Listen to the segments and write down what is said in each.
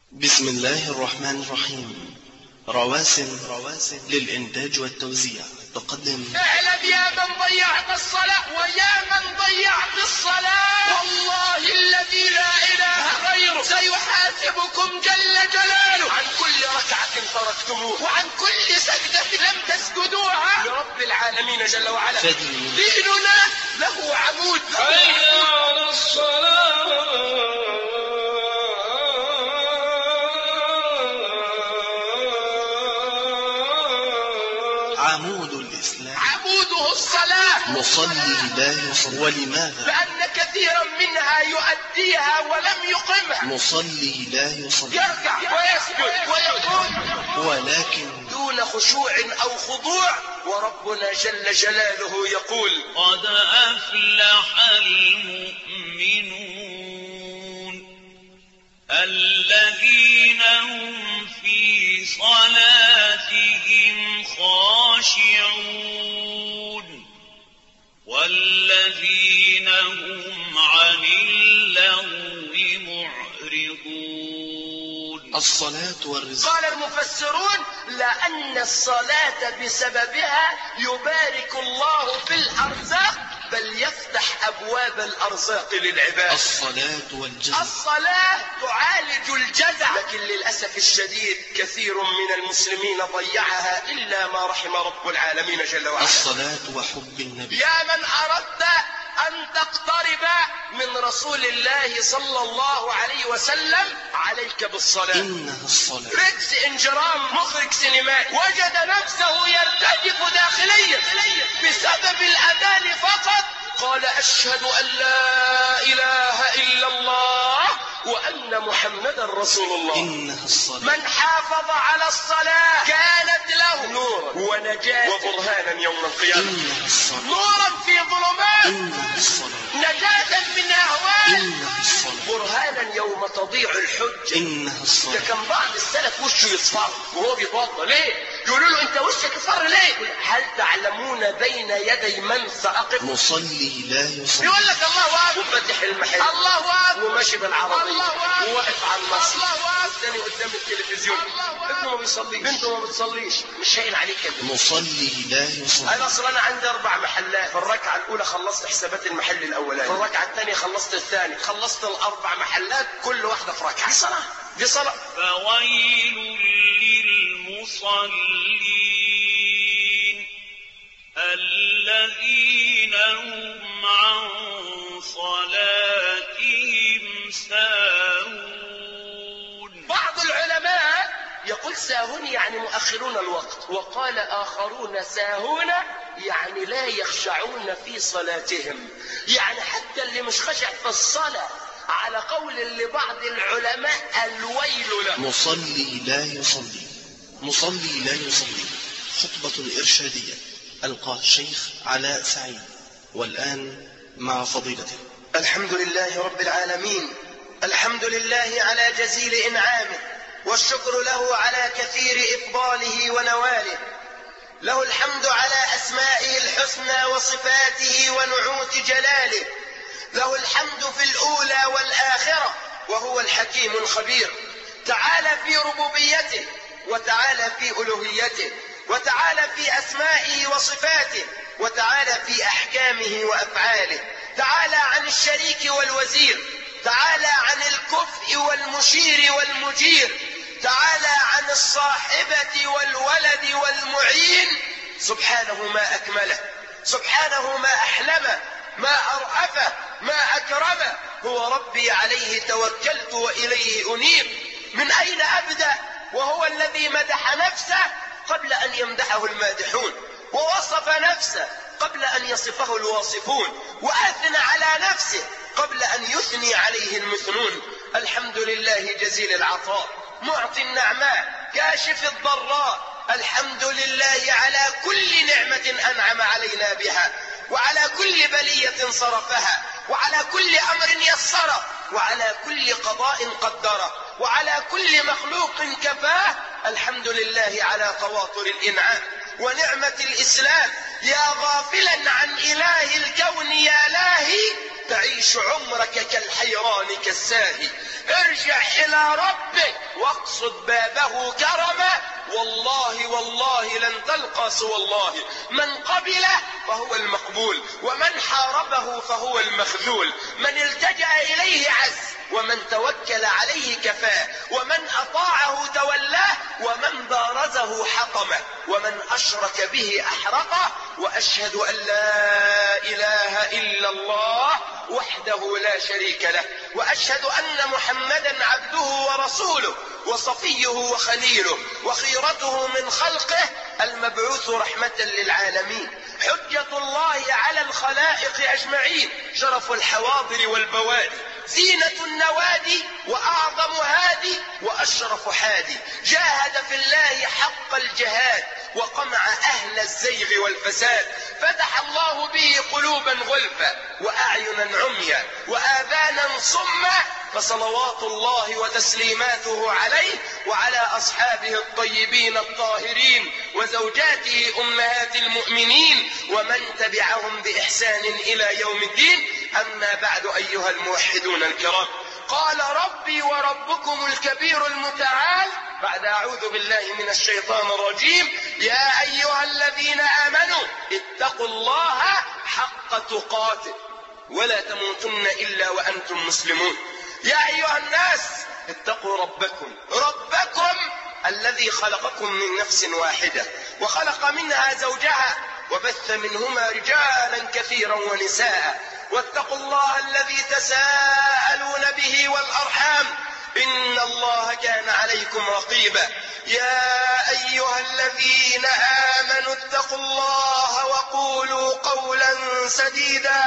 بسم الله الرحمن الرحيم رواسم رواسم للإنتاج والتوزيع تقدم اعلم يا من ضيعت الصلاة ويا من ضيعت الصلاة والله الذي لا إله غيره سيحاسبكم جل جلاله عن كل ركعة تركتموه وعن كل سجدة لم تسجدوها لرب العالمين جل وعلا فدي. ديننا له عمود حي على الصلاة عمود الإسلام عموده الصلاة مصلي لا يصلي ولماذا لأن كثيرا منها يؤديها ولم يقمها مصلي لا يصلي يركع ويسجد ويقول ولكن دون خشوع أو خضوع وربنا جل جلاله يقول قد أفلح المؤمنون الذين هم في صلاتهم خاشعون والذين هم عن اللغو معرضون الصلاة والرزق قال المفسرون لأن الصلاة بسببها يبارك الله في الأرزاق بل يفتح أبواب الأرزاق للعباد الصلاة والجزم الصلاة تعالج الجزع لكن للأسف الشديد كثير من المسلمين ضيعها إلا ما رحم رب العالمين جل وعلا الصلاة وحب النبي يا من أردت أن تقترب من رسول الله صلى الله عليه وسلم عليك بالصلاة إنها الصلاة ريكس انجرام مخرج سينمائي وجد نفسه يرتجف داخليا بسبب الأذان فقط قال أشهد أن لا إله إلا الله وأن محمدا رسول الله إنها الصلاة من حافظ على الصلاة كانت له نورا ونجاة وبرهانا يوم القيامة إنها الصلاة نورا في ظلمات إنها الصلاة نجاة من أهوال إنها الصلاة برهانا يوم تضيع الحجة إنها ده الصلاة كان بعض السلف وشه يصفر وهو بيتوضا ليه؟ يقولوا له انت وشك يصفر ليه؟ يقول هل تعلمون بين يدي من سأقف؟ مصلي لا يصلي يقول لك الله اكبر وفتح المحل الله اكبر وماشي بالعربية الله أكبر. وواقف على النصر الله اكبر تاني قدام التلفزيون الله أكبر. ابنه ما بيصليش بنته ما بتصليش مش هين عليك كده مصلي لا يصلي انا اصلا انا عندي اربع محلات في الركعه الاولى خلصت حسابات المحل الاولاني في الركعه الثانيه خلصت الثاني خلصت الاربع محلات كل واحده في ركعه دي صلاه دي صلاه فويل للمصلين الذين هم عن صلاتهم ساهون بعض العلماء يقول ساهون يعني مؤخرون الوقت وقال آخرون ساهون يعني لا يخشعون في صلاتهم يعني حتى اللي مش خشع في الصلاة على قول لبعض العلماء الويل له مصلي لا يصلي مصلي لا يصلي خطبة إرشادية ألقاها الشيخ علاء سعيد والآن مع فضيلته الحمد لله رب العالمين الحمد لله على جزيل إنعامه والشكر له على كثير إفضاله ونواله له الحمد على أسمائه الحسنى وصفاته ونعوت جلاله له الحمد في الأولى والآخرة وهو الحكيم الخبير تعالى في ربوبيته وتعالى في ألوهيته وتعالى في أسمائه وصفاته وتعالى في أحكامه وأفعاله تعالى عن الشريك والوزير تعالى عن الكفء والمشير والمجير تعالى عن الصاحبة والولد والمعين سبحانه ما أكمله سبحانه ما أحلمه ما أرأفه ما أكرمه هو ربي عليه توكلت وإليه أنيب من أين أبدأ وهو الذي مدح نفسه قبل أن يمدحه المادحون ووصف نفسه قبل أن يصفه الواصفون وأثنى على نفسه قبل أن يثني عليه المثنون الحمد لله جزيل العطاء معطي النعماء كاشف الضراء الحمد لله على كل نعمة أنعم علينا بها وعلى كل بلية صرفها وعلى كل أمر يسره وعلى كل قضاء قدره وعلى كل مخلوق كفاه الحمد لله على تواتر الإنعام ونعمة الإسلام يا غافلا عن إله الكون يا لاهي تعيش عمرك كالحيران كالساهي ارجع إلى ربك واقصد بابه كرما والله والله لن تلقى سوى الله من قبله فهو المقبول ومن حاربه فهو المخذول من التجأ إليه عز ومن توكل عليه كفاه ومن أطاعه تولاه ومن بارزه حطمه ومن أشرك به أحرقه وأشهد أن لا إله إلا الله وحده لا شريك له وأشهد أن محمدا عبده ورسوله وصفيه وخليله وخيرته من خلقه المبعوث رحمة للعالمين حجة الله على الخلائق أجمعين شرف الحواضر والبوادي زينة النوادي وأعظم هادي وأشرف حادي جاهد في الله حق الجهاد وقمع أهل الزيغ والفساد فتح الله به قلوبا غلفا وأعينا عميا وآذانا صما فصلوات الله وتسليماته عليه وعلى أصحابه الطيبين الطاهرين وزوجاته أمهات المؤمنين ومن تبعهم بإحسان إلى يوم الدين أما بعد أيها الموحدون الكرام قال ربي وربكم الكبير المتعال بعد أعوذ بالله من الشيطان الرجيم يا أيها الذين آمنوا اتقوا الله حق تقاته ولا تموتن إلا وأنتم مسلمون يا أيها الناس اتقوا ربكم ربكم الذي خلقكم من نفس واحدة وخلق منها زوجها وبث منهما رجالا كثيرا ونساء واتقوا الله الذي تساءلون به والأرحام إن الله كان عليكم رقيبا يا أيها الذين آمنوا اتقوا الله وقولوا قولا سديدا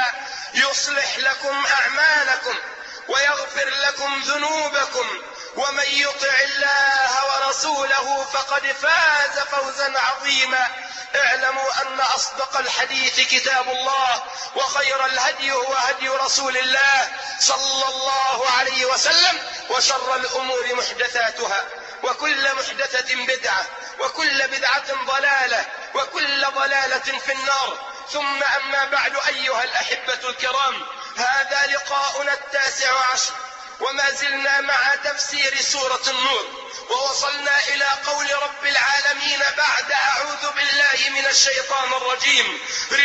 يصلح لكم أعمالكم ويغفر لكم ذنوبكم ومن يطع الله ورسوله فقد فاز فوزا عظيما اعلموا ان اصدق الحديث كتاب الله وخير الهدي هو هدي رسول الله صلى الله عليه وسلم وشر الامور محدثاتها وكل محدثه بدعه وكل بدعه ضلاله وكل ضلاله في النار ثم اما بعد ايها الاحبه الكرام هذا لقاؤنا التاسع عشر وما زلنا مع تفسير سورة النور ووصلنا إلى قول رب العالمين بعد أعوذ بالله من الشيطان الرجيم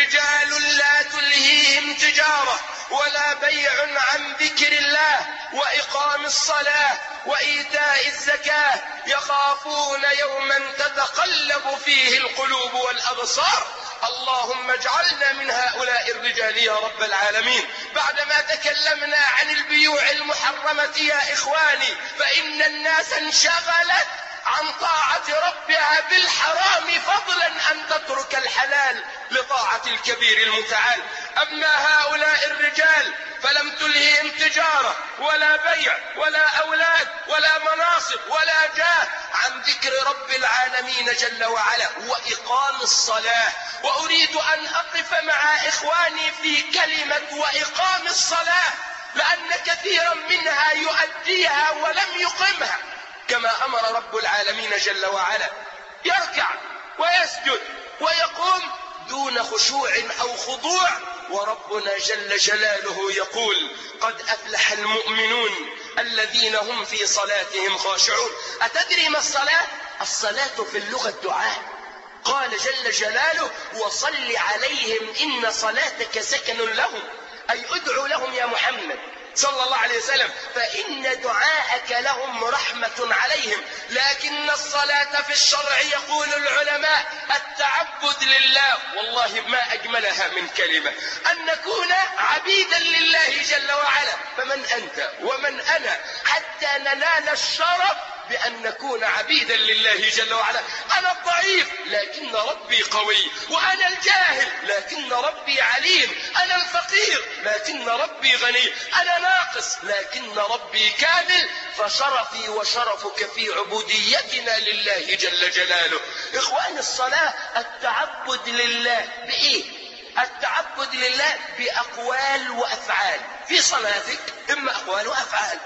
رجال لا تلهيهم تجارة ولا بيع عن ذكر الله وإقام الصلاة وإيتاء الزكاة يخافون يوما تتقلب فيه القلوب والأبصار اللهم اجعلنا من هؤلاء الرجال يا رب العالمين بعدما تكلمنا عن البيوع المحرمة يا إخواني فإن الناس انشغلت عن طاعة ربها بالحرام فضلا أن تترك الحلال لطاعة الكبير المتعال أما هؤلاء الرجال فلم تلههم تجارة ولا بيع ولا أولاد ولا مناصب ولا جاه عن ذكر رب العالمين جل وعلا وإقام الصلاة وأريد أن أقف مع إخواني في كلمة وإقام الصلاة لأن كثيرا منها يؤديها ولم يقمها كما أمر رب العالمين جل وعلا يركع ويسجد ويقوم دون خشوع أو خضوع وربنا جل جلاله يقول قد أفلح المؤمنون الذين هم في صلاتهم خاشعون أتدري ما الصلاة؟ الصلاة في اللغة الدعاء قال جل جلاله وصل عليهم إن صلاتك سكن لهم أي ادعو لهم يا محمد صلى الله عليه وسلم فإن دعاءك لهم رحمة عليهم لكن الصلاة في الشرع يقول العلماء التعبد لله والله ما أجملها من كلمة أن نكون عبيدا لله جل وعلا فمن أنت ومن أنا حتى ننال الشرف بأن نكون عبيدا لله جل وعلا أنا الضعيف لكن ربي قوي وأنا الجاهل لكن ربي عليم أنا الفقير لكن ربي غني أنا ناقص لكن ربي كامل فشرفي وشرفك في عبوديتنا لله جل جلاله إخوان الصلاة التعبد لله بإيه التعبد لله بأقوال وأفعال في صلاتك إما أقوال وأفعال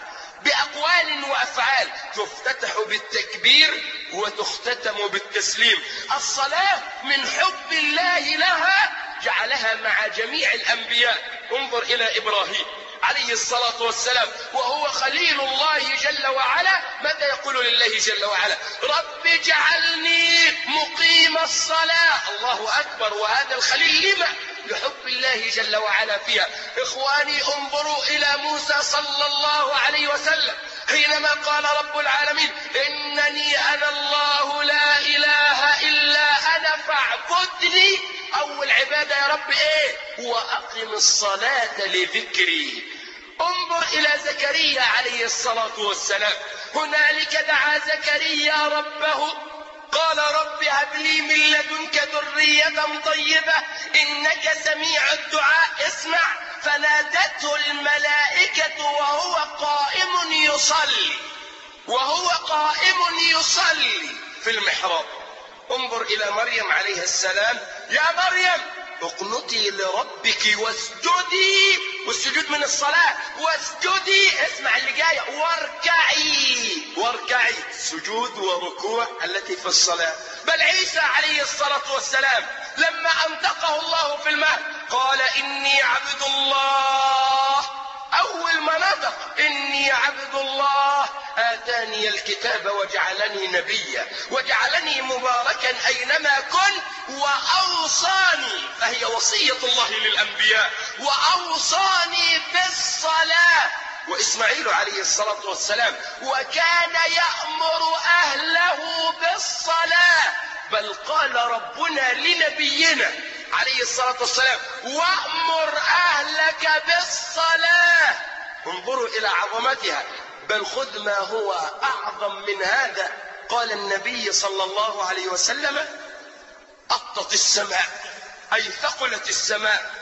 بأقوال وأفعال تفتتح بالتكبير وتختتم بالتسليم الصلاة من حب الله لها جعلها مع جميع الأنبياء انظر إلى إبراهيم عليه الصلاة والسلام وهو خليل الله جل وعلا ماذا يقول تقول لله جل وعلا رب اجعلني مقيم الصلاة الله أكبر وهذا الخليل لما لحب الله جل وعلا فيها إخواني انظروا إلى موسى صلى الله عليه وسلم حينما قال رب العالمين إنني أنا الله لا إله إلا أنا فاعبدني أول عبادة يا رب إيه وأقم الصلاة لذكري انظر إلى زكريا عليه الصلاة والسلام هنالك دعا زكريا ربه قال رب هب لي من لدنك ذرية طيبة إنك سميع الدعاء اسمع فنادته الملائكة وهو قائم يصلي وهو قائم يصلي في المحراب انظر إلى مريم عليه السلام يا مريم اقنتي لربك واسجدي والسجود من الصلاة واسجدي اسمع اللي جاي واركعي واركعي سجود وركوع التي في الصلاة بل عيسى عليه الصلاة والسلام لما أنطقه الله في الماء قال إني عبد الله أول ما نطق إني عبد الله آتاني الكتاب وجعلني نبيا وجعلني مباركا أينما كنت وأوصاني فهي وصية الله للأنبياء وأوصاني بالصلاة وإسماعيل عليه الصلاة والسلام وكان يأمر أهله بالصلاة بل قال ربنا لنبينا عليه الصلاة والسلام وأمر أهلك بالصلاة انظروا إلى عظمتها بل خذ ما هو أعظم من هذا قال النبي صلى الله عليه وسلم أطت السماء أي ثقلت السماء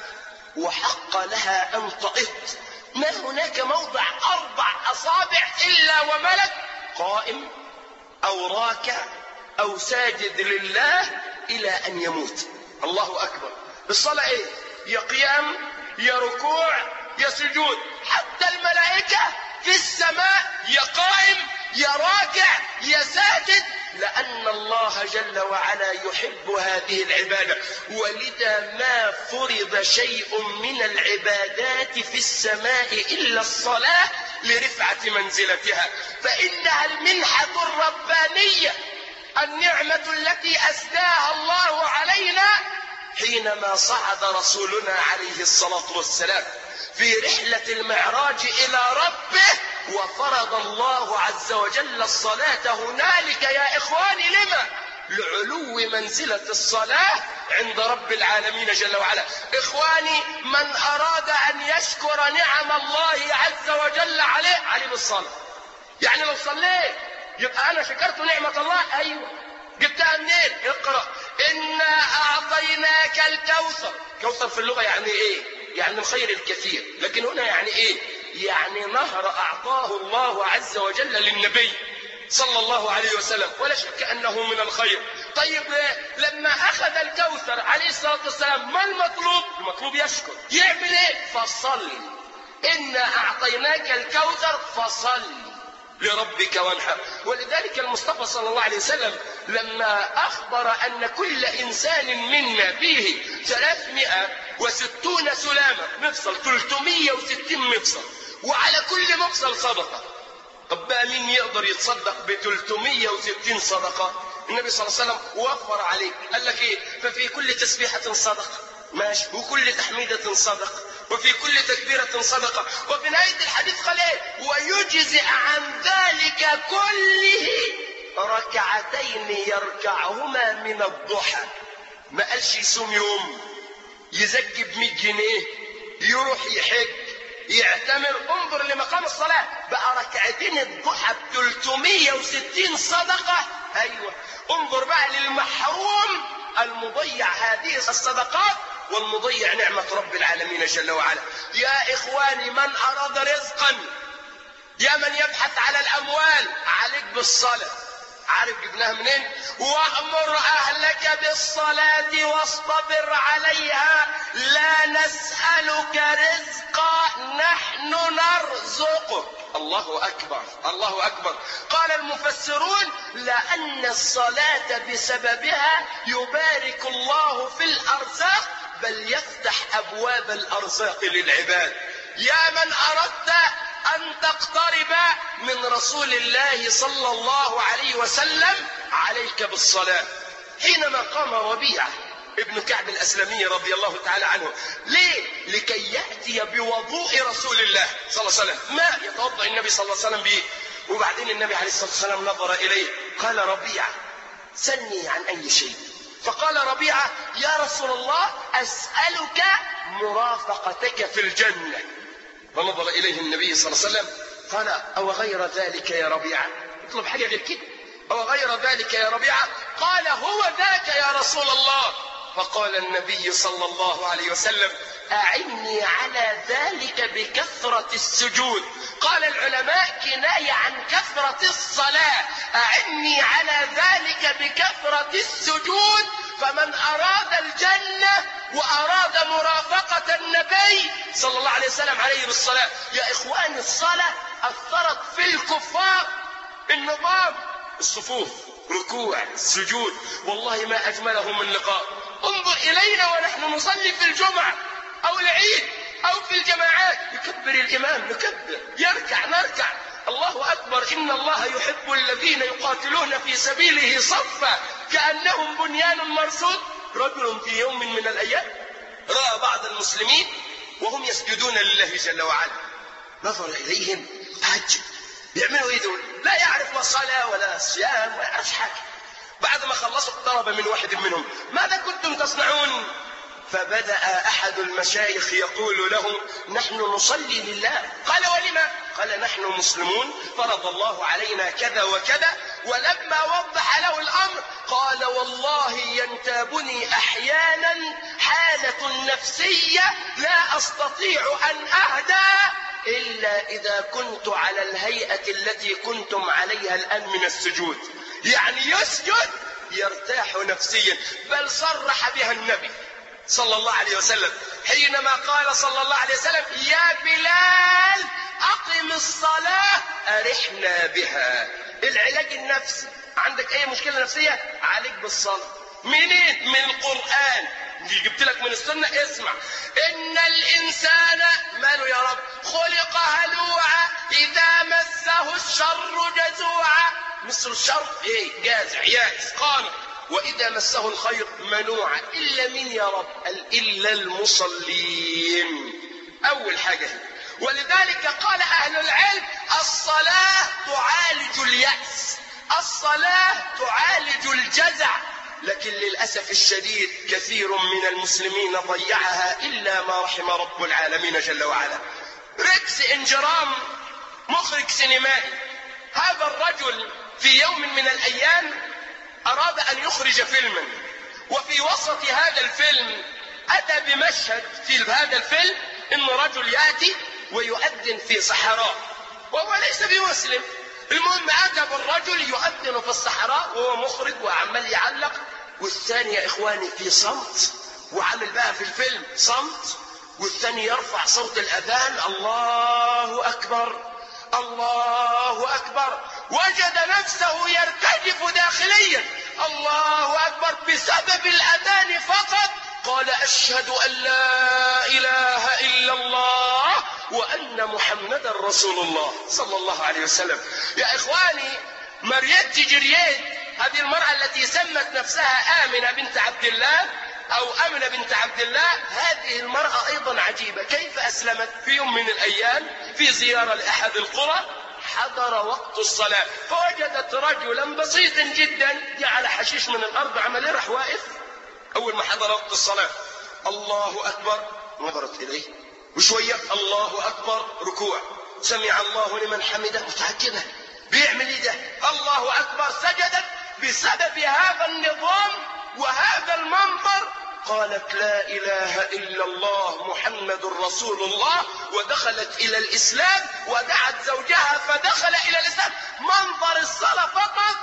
وحق لها أن تئط ما هناك موضع أربع أصابع إلا وملك قائم أو راكع أو ساجد لله إلى أن يموت الله أكبر الصلاة إيه يا قيام يا ركوع يا سجود حتى الملائكة في السماء يا قائم يا راكع يا ساجد لأن الله جل وعلا يحب هذه العبادة ولذا ما فرض شيء من العبادات في السماء إلا الصلاة لرفعة منزلتها فإنها المنحة الربانية النعمة التي أسداها الله علينا حينما صعد رسولنا عليه الصلاة والسلام في رحلة المعراج إلى ربه وفرض الله عز وجل الصلاة هنالك يا إخواني لما؟ لعلو منزلة الصلاة عند رب العالمين جل وعلا إخواني من أراد أن يشكر نعم الله عز وجل عليه عليه بالصلاة يعني لو صليت يبقى أنا شكرت نعمة الله أيوة جبتها منين اقرأ إنا أعطيناك الكوثر كوثر في اللغة يعني إيه يعني الخير الكثير لكن هنا يعني إيه يعني نهر أعطاه الله عز وجل للنبي صلى الله عليه وسلم ولا شك أنه من الخير طيب لما أخذ الكوثر عليه الصلاة والسلام ما المطلوب المطلوب يشكر يعمل إيه فصل إنا أعطيناك الكوثر فصل لربك وانحر ولذلك المصطفى صلى الله عليه وسلم لما أخبر أن كل إنسان منا فيه ثلاثمائة وستون سلامة مفصل 360 مفصل وعلى كل مفصل صدقة طب بقى مين يقدر يتصدق ب 360 صدقة النبي صلى الله عليه وسلم وفر عليك قال لك ايه ففي كل تسبيحة صدقة ماشي وكل تحميدة صدقة وفي كل تكبيرة صدقة وفي نهاية الحديث قال ايه ويجزئ عن ذلك كله ركعتين يركعهما من الضحى ما قالش يصوم يوم يزكي ب 100 جنيه يروح يحج يعتمر انظر لمقام الصلاة بقى ركعتين الضحى ب 360 صدقة ايوه انظر بقى للمحروم المضيع هذه الصدقات والمضيع نعمة رب العالمين جل وعلا يا إخواني من أراد رزقا يا من يبحث على الأموال عليك بالصلاة عارف جبناها منين وأمر أهلك بالصلاة واصطبر عليها لا نسألك رزقا نحن نرزقك الله أكبر الله أكبر قال المفسرون لأن الصلاة بسببها يبارك الله في الأرزاق بل يفتح أبواب الأرزاق للعباد يا من أردت أن تقترب من رسول الله صلى الله عليه وسلم عليك بالصلاة حينما قام ربيعة ابن كعب الأسلمي رضي الله تعالى عنه ليه؟ لكي يأتي بوضوء رسول الله صلى الله عليه وسلم ما يتوضأ النبي صلى الله عليه وسلم به وبعدين النبي عليه الصلاة والسلام نظر إليه قال ربيعة سلني عن أي شيء فقال ربيعة يا رسول الله أسألك مرافقتك في الجنة فنظر إليه النبي صلى الله عليه وسلم قال أو غير ذلك يا ربيعة اطلب حاجة غير كده أو غير ذلك يا ربيعة قال هو ذاك يا رسول الله فقال النبي صلى الله عليه وسلم أعني على ذلك بكثرة السجود قال العلماء كناية عن كثرة الصلاة أعني على ذلك بكثرة السجود فمن أراد الجنة وأراد مرافقة النبي صلى الله عليه وسلم عليه بالصلاة يا إخواني الصلاة أثرت في الكفار النظام الصفوف ركوع سجود والله ما أجمله من لقاء انظر إلينا ونحن نصلي في الجمعة أو العيد أو في الجماعات يكبر الإمام نكبر يركع نركع الله أكبر إن الله يحب الذين يقاتلون في سبيله صفا كأنهم بنيان مرصود رجل في يوم من الأيام رأى بعض المسلمين وهم يسجدون لله جل وعلا نظر إليهم تعجب بيعملوا ايه دول؟ لا يعرف لا صلاة ولا صيام ولا يعرف حاجة. بعد ما خلصوا اقترب من واحد منهم، ماذا كنتم تصنعون؟ فبدأ أحد المشايخ يقول له: نحن نصلي لله، قال ولما؟ قال نحن مسلمون فرض الله علينا كذا وكذا، ولما وضح له الأمر قال والله ينتابني أحيانا حالة نفسية لا أستطيع أن أهدى إلا إذا كنت على الهيئة التي كنتم عليها الآن من السجود يعني يسجد يرتاح نفسيا بل صرح بها النبي صلى الله عليه وسلم حينما قال صلى الله عليه وسلم يا بلال أقم الصلاة أرحنا بها العلاج النفسي عندك أي مشكلة نفسية عليك بالصلاة منين من القرآن جبت لك من السنة اسمع إن الإنسان ماله يا رب خلق هلوعا إذا مسه الشر جزوعا مثل الشر إيه جازع يائس قانع وإذا مسه الخير منوعا إلا مين يا رب قال إلا المصلين أول حاجة هي ولذلك قال أهل العلم الصلاة تعالج اليأس الصلاة تعالج الجزع لكن للأسف الشديد كثير من المسلمين ضيعها إلا ما رحم رب العالمين جل وعلا ريكس إنجرام مخرج سينمائي هذا الرجل في يوم من الأيام أراد أن يخرج فيلما وفي وسط هذا الفيلم أتى بمشهد في هذا الفيلم إن رجل يأتي ويؤذن في صحراء وهو ليس بمسلم المهم أتى بالرجل يؤذن في الصحراء وهو مخرج وعمال يعلق والثاني يا إخواني في صمت وعامل بقى في الفيلم صمت والثاني يرفع صوت الأذان الله أكبر الله أكبر وجد نفسه يرتجف داخليا الله أكبر بسبب الأذان فقط قال أشهد أن لا إله إلا الله وأن محمدا رسول الله صلى الله عليه وسلم يا إخواني مريت جريت هذه المرأة التي سمت نفسها آمنة بنت عبد الله أو أمنة بنت عبد الله هذه المرأة أيضا عجيبة كيف أسلمت في يوم من الأيام في زيارة لأحد القرى حضر وقت الصلاة فوجدت رجلا بسيطا جدا جعل حشيش من الأرض عمل إيه؟ راح واقف أول ما حضر وقت الصلاة الله أكبر نظرت إليه وشوية الله أكبر ركوع سمع الله لمن حمده متعجبة بيعمل ايه ده الله أكبر سجدت بسبب هذا النظام وهذا المنظر قالت لا إله إلا الله محمد رسول الله ودخلت إلى الإسلام ودعت زوجها فدخل إلى الإسلام منظر الصلاة فقط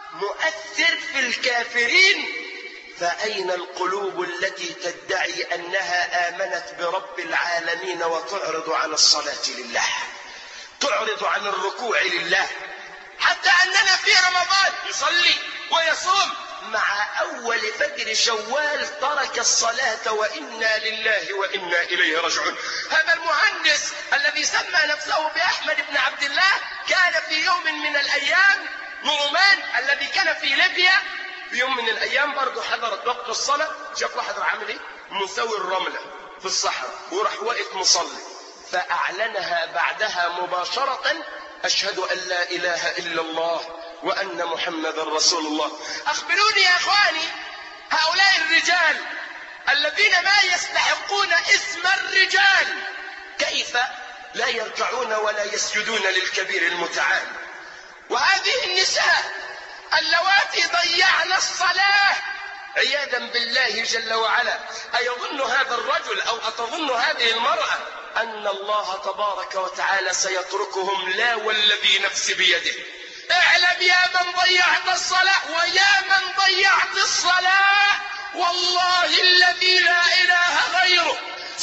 مؤثر في الكافرين فأين القلوب التي تدعي أنها آمنت برب العالمين وتعرض عن الصلاة لله تعرض عن الركوع لله حتى أننا في رمضان يصلي ويصوم مع أول فجر شوال ترك الصلاة وإنا لله وإنا إليه راجعون هذا المهندس الذي سمى نفسه بأحمد بن عبد الله كان في يوم من الأيام نعمان الذي كان في ليبيا في يوم من الأيام برضه حضرت وقت الصلاة شاف واحد راح عامل إيه؟ مساوي الرملة في الصحراء وراح واقف مصلي فأعلنها بعدها مباشرة أشهد أن لا إله إلا الله وأن محمد رسول الله أخبروني يا أخواني هؤلاء الرجال الذين ما يستحقون اسم الرجال كيف لا يركعون ولا يسجدون للكبير المتعال وهذه النساء اللواتي ضيعن الصلاة عياذا بالله جل وعلا أيظن هذا الرجل أو أتظن هذه المرأة أن الله تبارك وتعالى سيتركهم لا والذي نفسي بيده اعلم يا من ضيعت الصلاة ويا من ضيعت الصلاة والله الذي لا إله غيره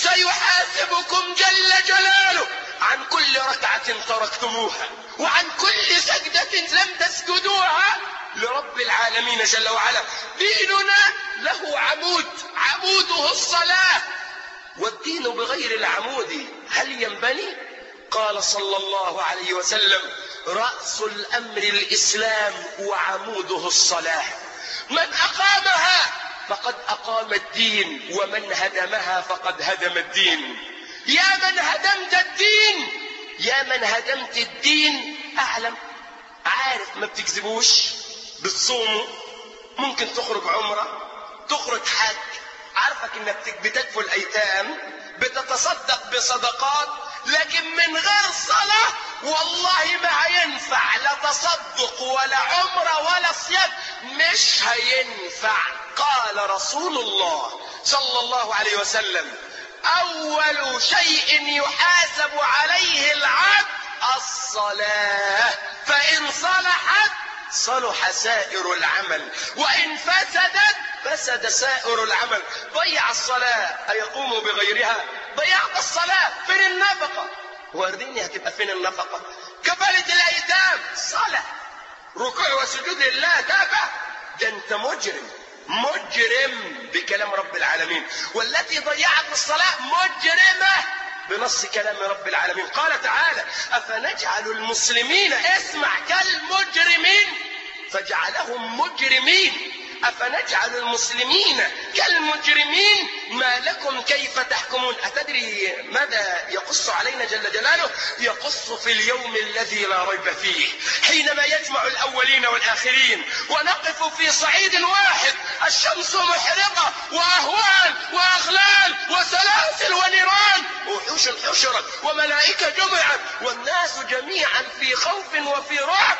سيحاسبكم جل جلاله عن كل ركعة تركتموها وعن كل سجدة لم تسجدوها لرب العالمين جل وعلا ديننا له عمود عموده الصلاة والدين بغير العمود هل ينبني قال صلى الله عليه وسلم رأس الأمر الإسلام وعموده الصلاة من أقامها فقد أقام الدين ومن هدمها فقد هدم الدين يا من هدمت الدين يا من هدمت الدين أعلم عارف ما بتكذبوش بتصوموا ممكن تخرج عمرة تخرج حج عارفك انك بتكفل الايتام بتتصدق بصدقات لكن من غير صلاة والله ما هينفع لا تصدق ولا عمرة ولا صيام مش هينفع قال رسول الله صلى الله عليه وسلم أول شيء يحاسب عليه العبد الصلاة فإن صلحت صلح سائر العمل وإن فسدت فسد سائر العمل ضيع الصلاة أيقوم بغيرها ضيعت الصلاة فين النفقة ورديني هتبقى فين النفقة كفالة الأيتام صلاة ركوع وسجود لله تابع ده أنت مجرم مجرم بكلام رب العالمين والتي ضيعت الصلاة مجرمة بنص كلام رب العالمين قال تعالى أفنجعل المسلمين اسمع كالمجرمين فجعلهم مجرمين أفنجعل المسلمين كالمجرمين ما لكم كيف تحكمون أتدري ماذا يقص علينا جل جلاله يقص في اليوم الذي لا ريب فيه حينما يجمع الأولين والآخرين ونقف في صعيد واحد الشمس محرقة وأهوال وأغلال وسلاسل ونيران وحوش حشرت وملائكة جمعت والناس جميعا في خوف وفي رعب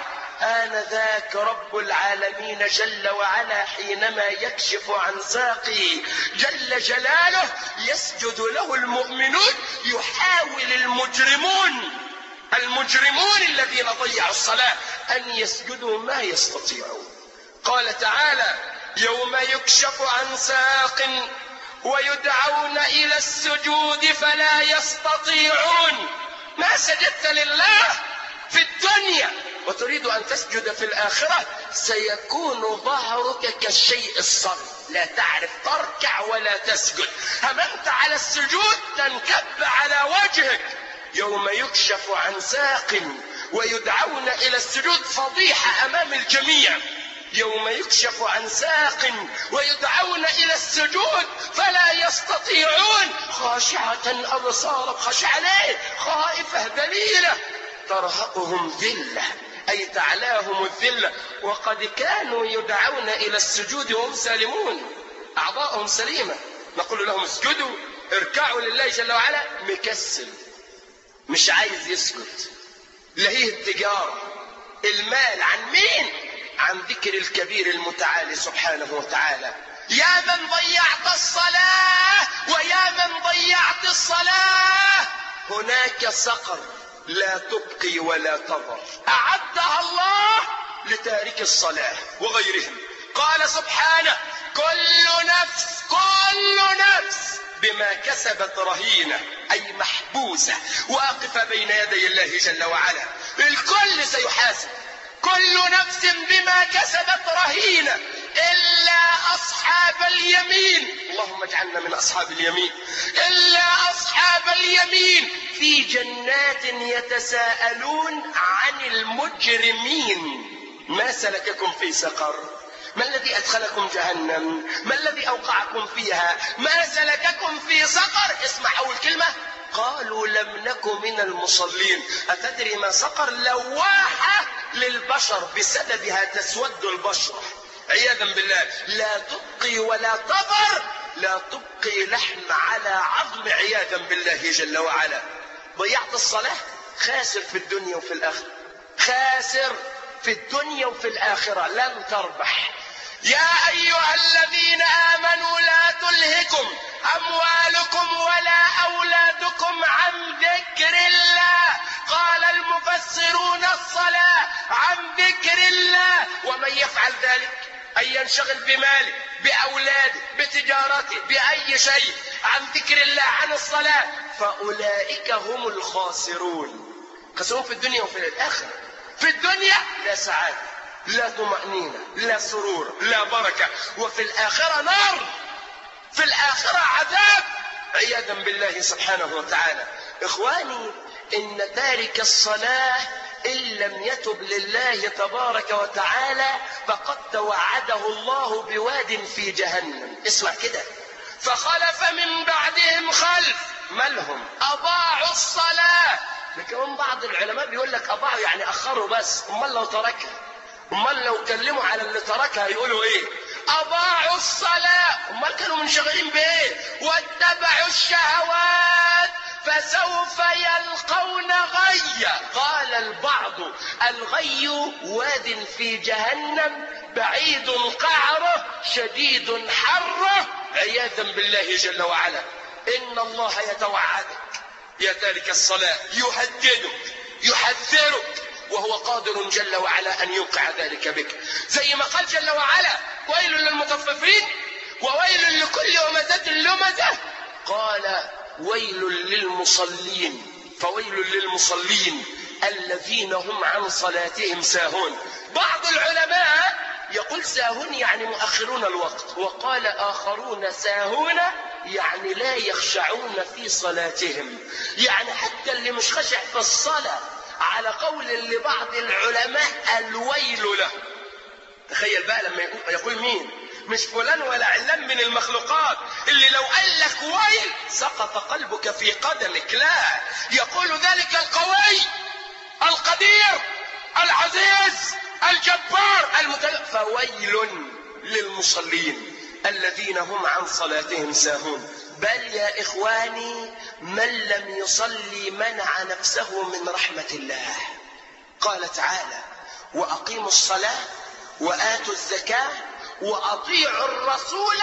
آنذاك رب العالمين جل وعلا حينما يكشف عن ساقه جل جلاله يسجد له المؤمنون يحاول المجرمون المجرمون الذين ضيعوا الصلاة أن يسجدوا ما يستطيعون قال تعالى يوم يكشف عن ساق ويدعون إلى السجود فلا يستطيعون ما سجدت لله في الدنيا وتريد أن تسجد في الآخرة سيكون ظهرك كالشيء الصغر لا تعرف تركع ولا تسجد هممت على السجود تنكب على وجهك يوم يكشف عن ساق ويدعون إلى السجود فضيحة أمام الجميع يوم يكشف عن ساق ويدعون إلى السجود فلا يستطيعون خاشعة أبصار خشعة ليه خائفة دليلة ترهقهم ذلة أي تعلاهم الذلة وقد كانوا يدعون إلى السجود وهم سالمون أعضاءهم سليمة نقول لهم اسجدوا اركعوا لله جل وعلا مكسل مش عايز يسجد لهيه التجارة المال عن مين عن ذكر الكبير المتعالي سبحانه وتعالى يا من ضيعت الصلاة ويا من ضيعت الصلاة هناك سقر لا تبقي ولا تضر أعدها الله لتارك الصلاة وغيرهم قال سبحانه كل نفس كل نفس بما كسبت رهينة أي محبوسة واقفة بين يدي الله جل وعلا الكل سيحاسب كل نفس بما كسبت رهينة إلا أصحاب اليمين اللهم اجعلنا من أصحاب اليمين إلا أصحاب اليمين في جنات يتساءلون عن المجرمين ما سلككم في سقر ما الذي أدخلكم جهنم ما الذي أوقعكم فيها ما سلككم في سقر اسمع أول كلمة قالوا لم نكن من المصلين أتدري ما سقر لواحة للبشر بسببها تسود البشرة عياذا بالله لا تبقي ولا تضر لا تبقي لحم على عظم عياذا بالله جل وعلا ضيعت الصلاة خاسر في الدنيا وفي الآخرة خاسر في الدنيا وفي الآخرة لن تربح يا أيها الذين آمنوا لا تلهكم أموالكم ولا أولادكم عن ذكر الله قال المفسرون الصلاة عن ذكر الله ومن يفعل ذلك أن ينشغل بماله بأولاده بتجارته بأي شيء عن ذكر الله عن الصلاة فأولئك هم الخاسرون خسرون في الدنيا وفي الآخرة في الدنيا لا سعادة لا طمأنينة لا سرور لا بركة وفي الآخرة نار في الآخرة عذاب عياذا بالله سبحانه وتعالى إخواني إن تارك الصلاة إن لم يتب لله تبارك وتعالى فقد توعده الله بواد في جهنم اسمع كده فخلف من بعدهم خلف مالهم أضاعوا الصلاة لكن بعض العلماء بيقول لك أضاعوا يعني أخروا بس أمال لو تركها أمال لو كلموا على اللي تركها يقولوا إيه أضاعوا الصلاة أمال كانوا منشغلين بإيه واتبعوا الشهوات فسوف يلقون غيا قال البعض الغي واد في جهنم بعيد قعره شديد حره عياذا بالله جل وعلا ان الله يتوعدك يا تارك الصلاه يهددك يحذرك وهو قادر جل وعلا ان يوقع ذلك بك زي ما قال جل وعلا ويل للمطففين وويل لكل همزه لمزه قال ويل للمصلين فويل للمصلين الذين هم عن صلاتهم ساهون بعض العلماء يقول ساهون يعني مؤخرون الوقت وقال آخرون ساهون يعني لا يخشعون في صلاتهم يعني حتى اللي مش خشع في الصلاة على قول لبعض العلماء الويل له تخيل بقى لما يقول مين مش فلان ولا علان من المخلوقات اللي لو قال لك ويل سقط قلبك في قدمك لا يقول ذلك القوي القدير العزيز الجبار المتل... فويل للمصلين الذين هم عن صلاتهم ساهون بل يا اخواني من لم يصلي منع نفسه من رحمه الله قال تعالى واقيموا الصلاه واتوا الزكاه واطيعوا الرسول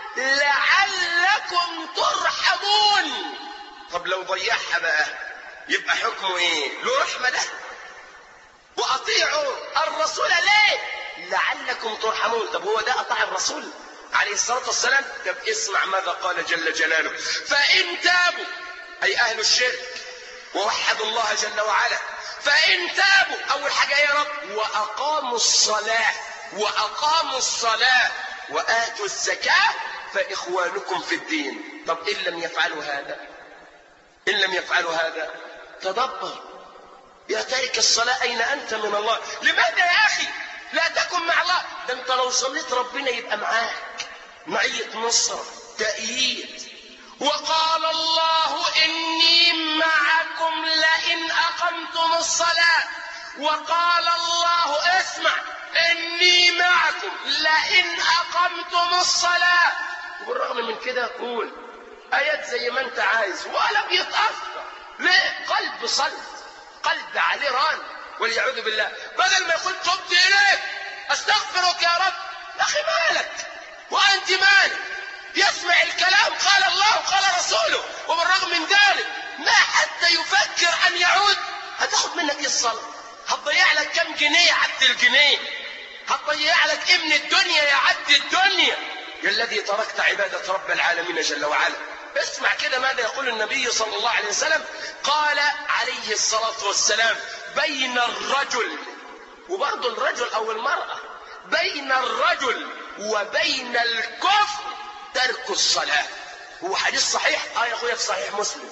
لعلكم ترحمون طب لو ضيعها بقى يبقى حكمه ايه له رحمه ده واطيعوا الرسول ليه لعلكم ترحمون طب هو ده اطاع الرسول عليه الصلاه والسلام طب اسمع ماذا قال جل جلاله فان تابوا اي اهل الشرك ووحدوا الله جل وعلا فان تابوا اول حاجه يا رب واقاموا الصلاه واقاموا الصلاه واتوا الزكاه فاخوانكم في الدين طب ان لم يفعلوا هذا ان لم يفعلوا هذا تدبر يا تارك الصلاه اين انت من الله لماذا يا اخي لا تكن مع الله ده انت لو صليت ربنا يبقى معاك معيه نصر تأييد وقال الله إني معكم لئن أقمتم الصلاة وقال الله اسمع إني معكم لئن أقمتم الصلاة وبالرغم من كده قول آيات زي ما أنت عايز ولا بيتأثر ليه؟ قلب صلب قلب عليه ران والعياذ بالله بدل ما يقول تبت إليك أستغفرك يا رب يا أخي مالك وأنت مالك يسمع الكلام قال الله قال رسوله وبالرغم من ذلك ما حتى يفكر أن يعود هتاخد منك ايه الصلاة هتضيع لك كم جنيه يا عبد الجنيه هتضيع لك ايه من الدنيا يا عبد الدنيا يا الذي تركت عبادة رب العالمين جل وعلا اسمع كده ماذا يقول النبي صلى الله عليه وسلم قال عليه الصلاة والسلام بين الرجل وبرضه الرجل أو المرأة بين الرجل وبين الكفر ترك الصلاة هو حديث صحيح اه يا اخويا في صحيح مسلم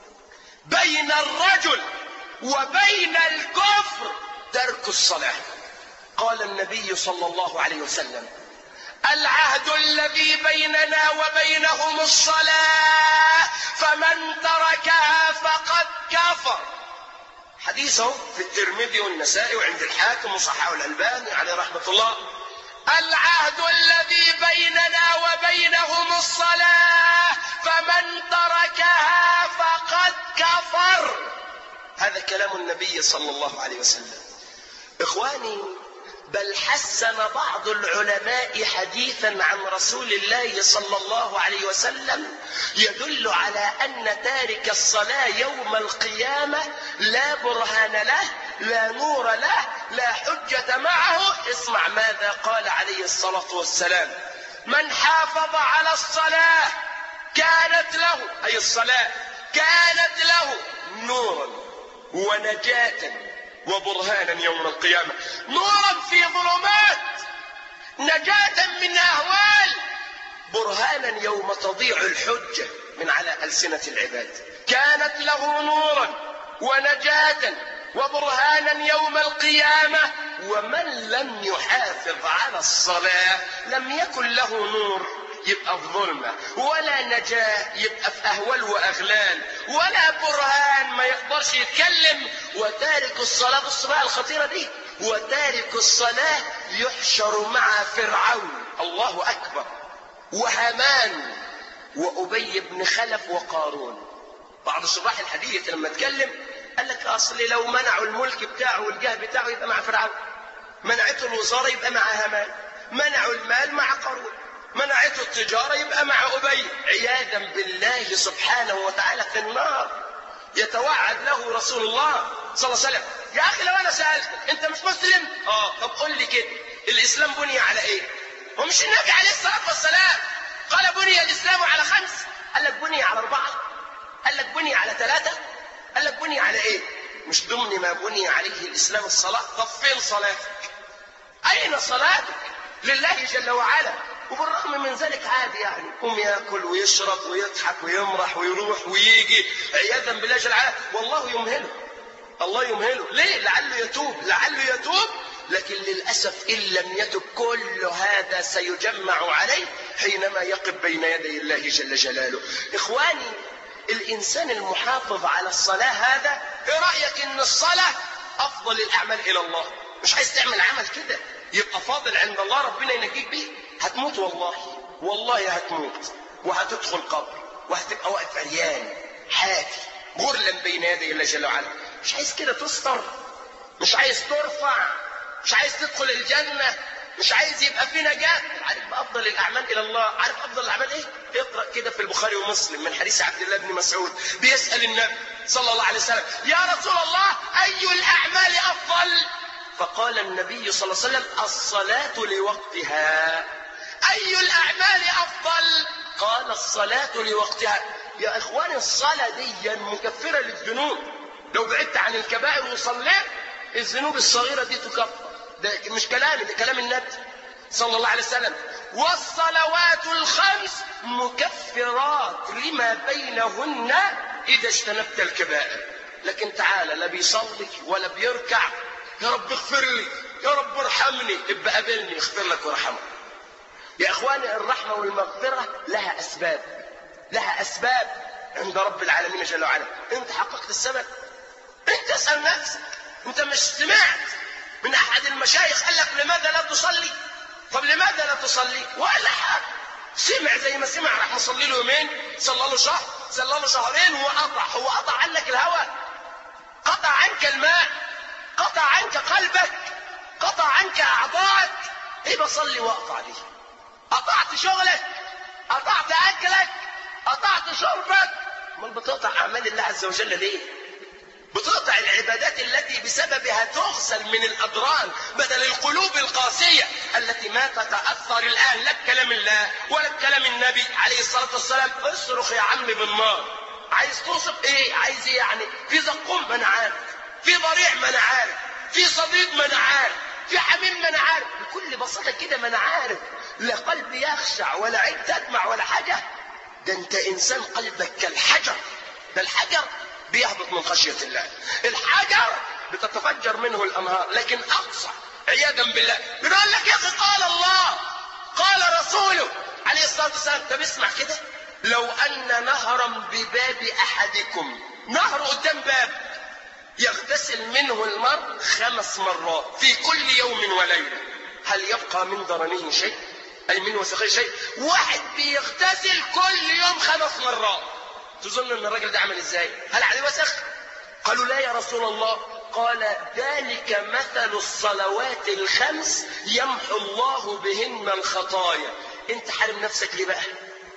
بين الرجل وبين الكفر ترك الصلاة قال النبي صلى الله عليه وسلم العهد الذي بيننا وبينهم الصلاة فمن تركها فقد كفر حديثه في الترمذي والنسائي وعند الحاكم وصححه الألباني عليه رحمة الله العهد الذي بيننا وبينهم الصلاة فمن تركها فقد كفر هذا كلام النبي صلى الله عليه وسلم إخواني بل حسن بعض العلماء حديثا عن رسول الله صلى الله عليه وسلم يدل على ان تارك الصلاه يوم القيامه لا برهان له لا نور له لا حجه معه اسمع ماذا قال عليه الصلاه والسلام من حافظ على الصلاه كانت له اي الصلاه كانت له نورا ونجاه وبرهانا يوم القيامة نورا في ظلمات نجاة من أهوال برهانا يوم تضيع الحجة من على ألسنة العباد كانت له نورا ونجاة وبرهانا يوم القيامة ومن لم يحافظ على الصلاة لم يكن له نور يبقى في ظلمة ولا نجاة يبقى في أهوال وأغلال ولا برهان ما يقدرش يتكلم وتارك الصلاة الصلاة الخطيرة دي وتارك الصلاة يحشر مع فرعون الله أكبر وهامان وأبي بن خلف وقارون بعض شراح الحديث لما اتكلم قال لك أصل لو منعوا الملك بتاعه والجاه بتاعه يبقى مع فرعون منعته الوزارة يبقى مع هامان منعوا المال مع قارون منعته التجارة يبقى مع أبي عياذا بالله سبحانه وتعالى في النار يتوعد له رسول الله صلى الله عليه وسلم يا أخي لو أنا سألتك أنت مش مسلم؟ آه طب قول لي كده الإسلام بني على إيه؟ هو مش النبي عليه الصلاة والسلام قال بني الإسلام على خمس قال لك بني على أربعة قال لك بني على ثلاثة قال لك بني على إيه؟ مش ضمن ما بني عليه الإسلام الصلاة طب فين صلاتك؟ أين صلاتك؟ لله جل وعلا وبالرغم من ذلك عادي يعني قوم ياكل ويشرب ويضحك ويمرح ويروح ويجي عياذا بالله جل وعلا والله يمهله الله يمهله ليه لعله يتوب لعله يتوب لكن للاسف ان لم يتب كل هذا سيجمع عليه حينما يقف بين يدي الله جل جلاله اخواني الانسان المحافظ على الصلاه هذا ايه رايك ان الصلاه افضل الاعمال الى الله مش عايز تعمل عمل كده يبقى فاضل عند الله ربنا ينجيك بيه هتموت والله والله هتموت وهتدخل قبر وهتبقى واقف عريان حافي غرلا بين يدي الله جل وعلا مش عايز كده تستر مش عايز ترفع مش عايز تدخل الجنة مش عايز يبقى في نجاة عارف بأفضل الأعمال إلى الله عارف أفضل الأعمال إيه اقرأ كده في البخاري ومسلم من حديث عبد الله بن مسعود بيسأل النبي صلى الله عليه وسلم يا رسول الله أي الأعمال أفضل فقال النبي صلى الله عليه وسلم الصلاة لوقتها أي الأعمال أفضل قال الصلاة لوقتها يا إخواني الصلاة دي مكفرة للذنوب لو بعدت عن الكبائر وصليت الذنوب الصغيرة دي تكفر ده مش كلامي ده كلام النبي صلى الله عليه وسلم والصلوات الخمس مكفرات لما بينهن إذا اجتنبت الكبائر لكن تعالى لا بيصلي ولا بيركع يا رب اغفر لي يا رب ارحمني ابقى قابلني اغفر لك وارحمك يا اخواني الرحمه والمغفره لها اسباب لها اسباب عند رب العالمين جل وعلا انت حققت السبب انت اسال نفسك انت مش سمعت من احد المشايخ قال لك لماذا لا تصلي طب لماذا لا تصلي ولا حاجه سمع زي ما سمع راح مصلي له يومين صلى له شهر صلى له شهرين وقطع هو قطع عنك الهوى قطع عنك الماء قطع عنك قلبك قطع عنك اعضائك ايه بصلي واقطع دي قطعت شغلك قطعت اكلك قطعت شربك امال بتقطع اعمال الله عز وجل ليه بتقطع العبادات التي بسببها تغسل من الأدران بدل القلوب القاسية التي ما تتأثر الآن لا بكلام الله ولا بكلام النبي عليه الصلاة والسلام اصرخ يا عم بالنار عايز توصف ايه عايز ايه يعني في زقوم ما انا عارف في ضريع ما انا عارف في صديق ما انا عارف في حميم ما انا عارف بكل بساطة كده ما أنا عارف لا قلبي يخشع ولا عين تدمع ولا حاجة ده أنت إنسان قلبك كالحجر ده الحجر بيهبط من خشية الله الحجر بتتفجر منه الأنهار لكن أقصى عياذا بالله بنقول لك يا أخي قال الله قال رسوله عليه الصلاة والسلام طب اسمع كده لو أن نهرا بباب أحدكم نهر قدام باب يغتسل منه المرء خمس مرات في كل يوم وليلة هل يبقى من درنه شيء أي من وسخه شيء واحد بيغتسل كل يوم خمس مرات تظن ان الراجل ده عمل ازاي هل عليه وسخ قالوا لا يا رسول الله قال ذلك مثل الصلوات الخمس يمحو الله بهن الخطايا انت حارم نفسك ليه بقى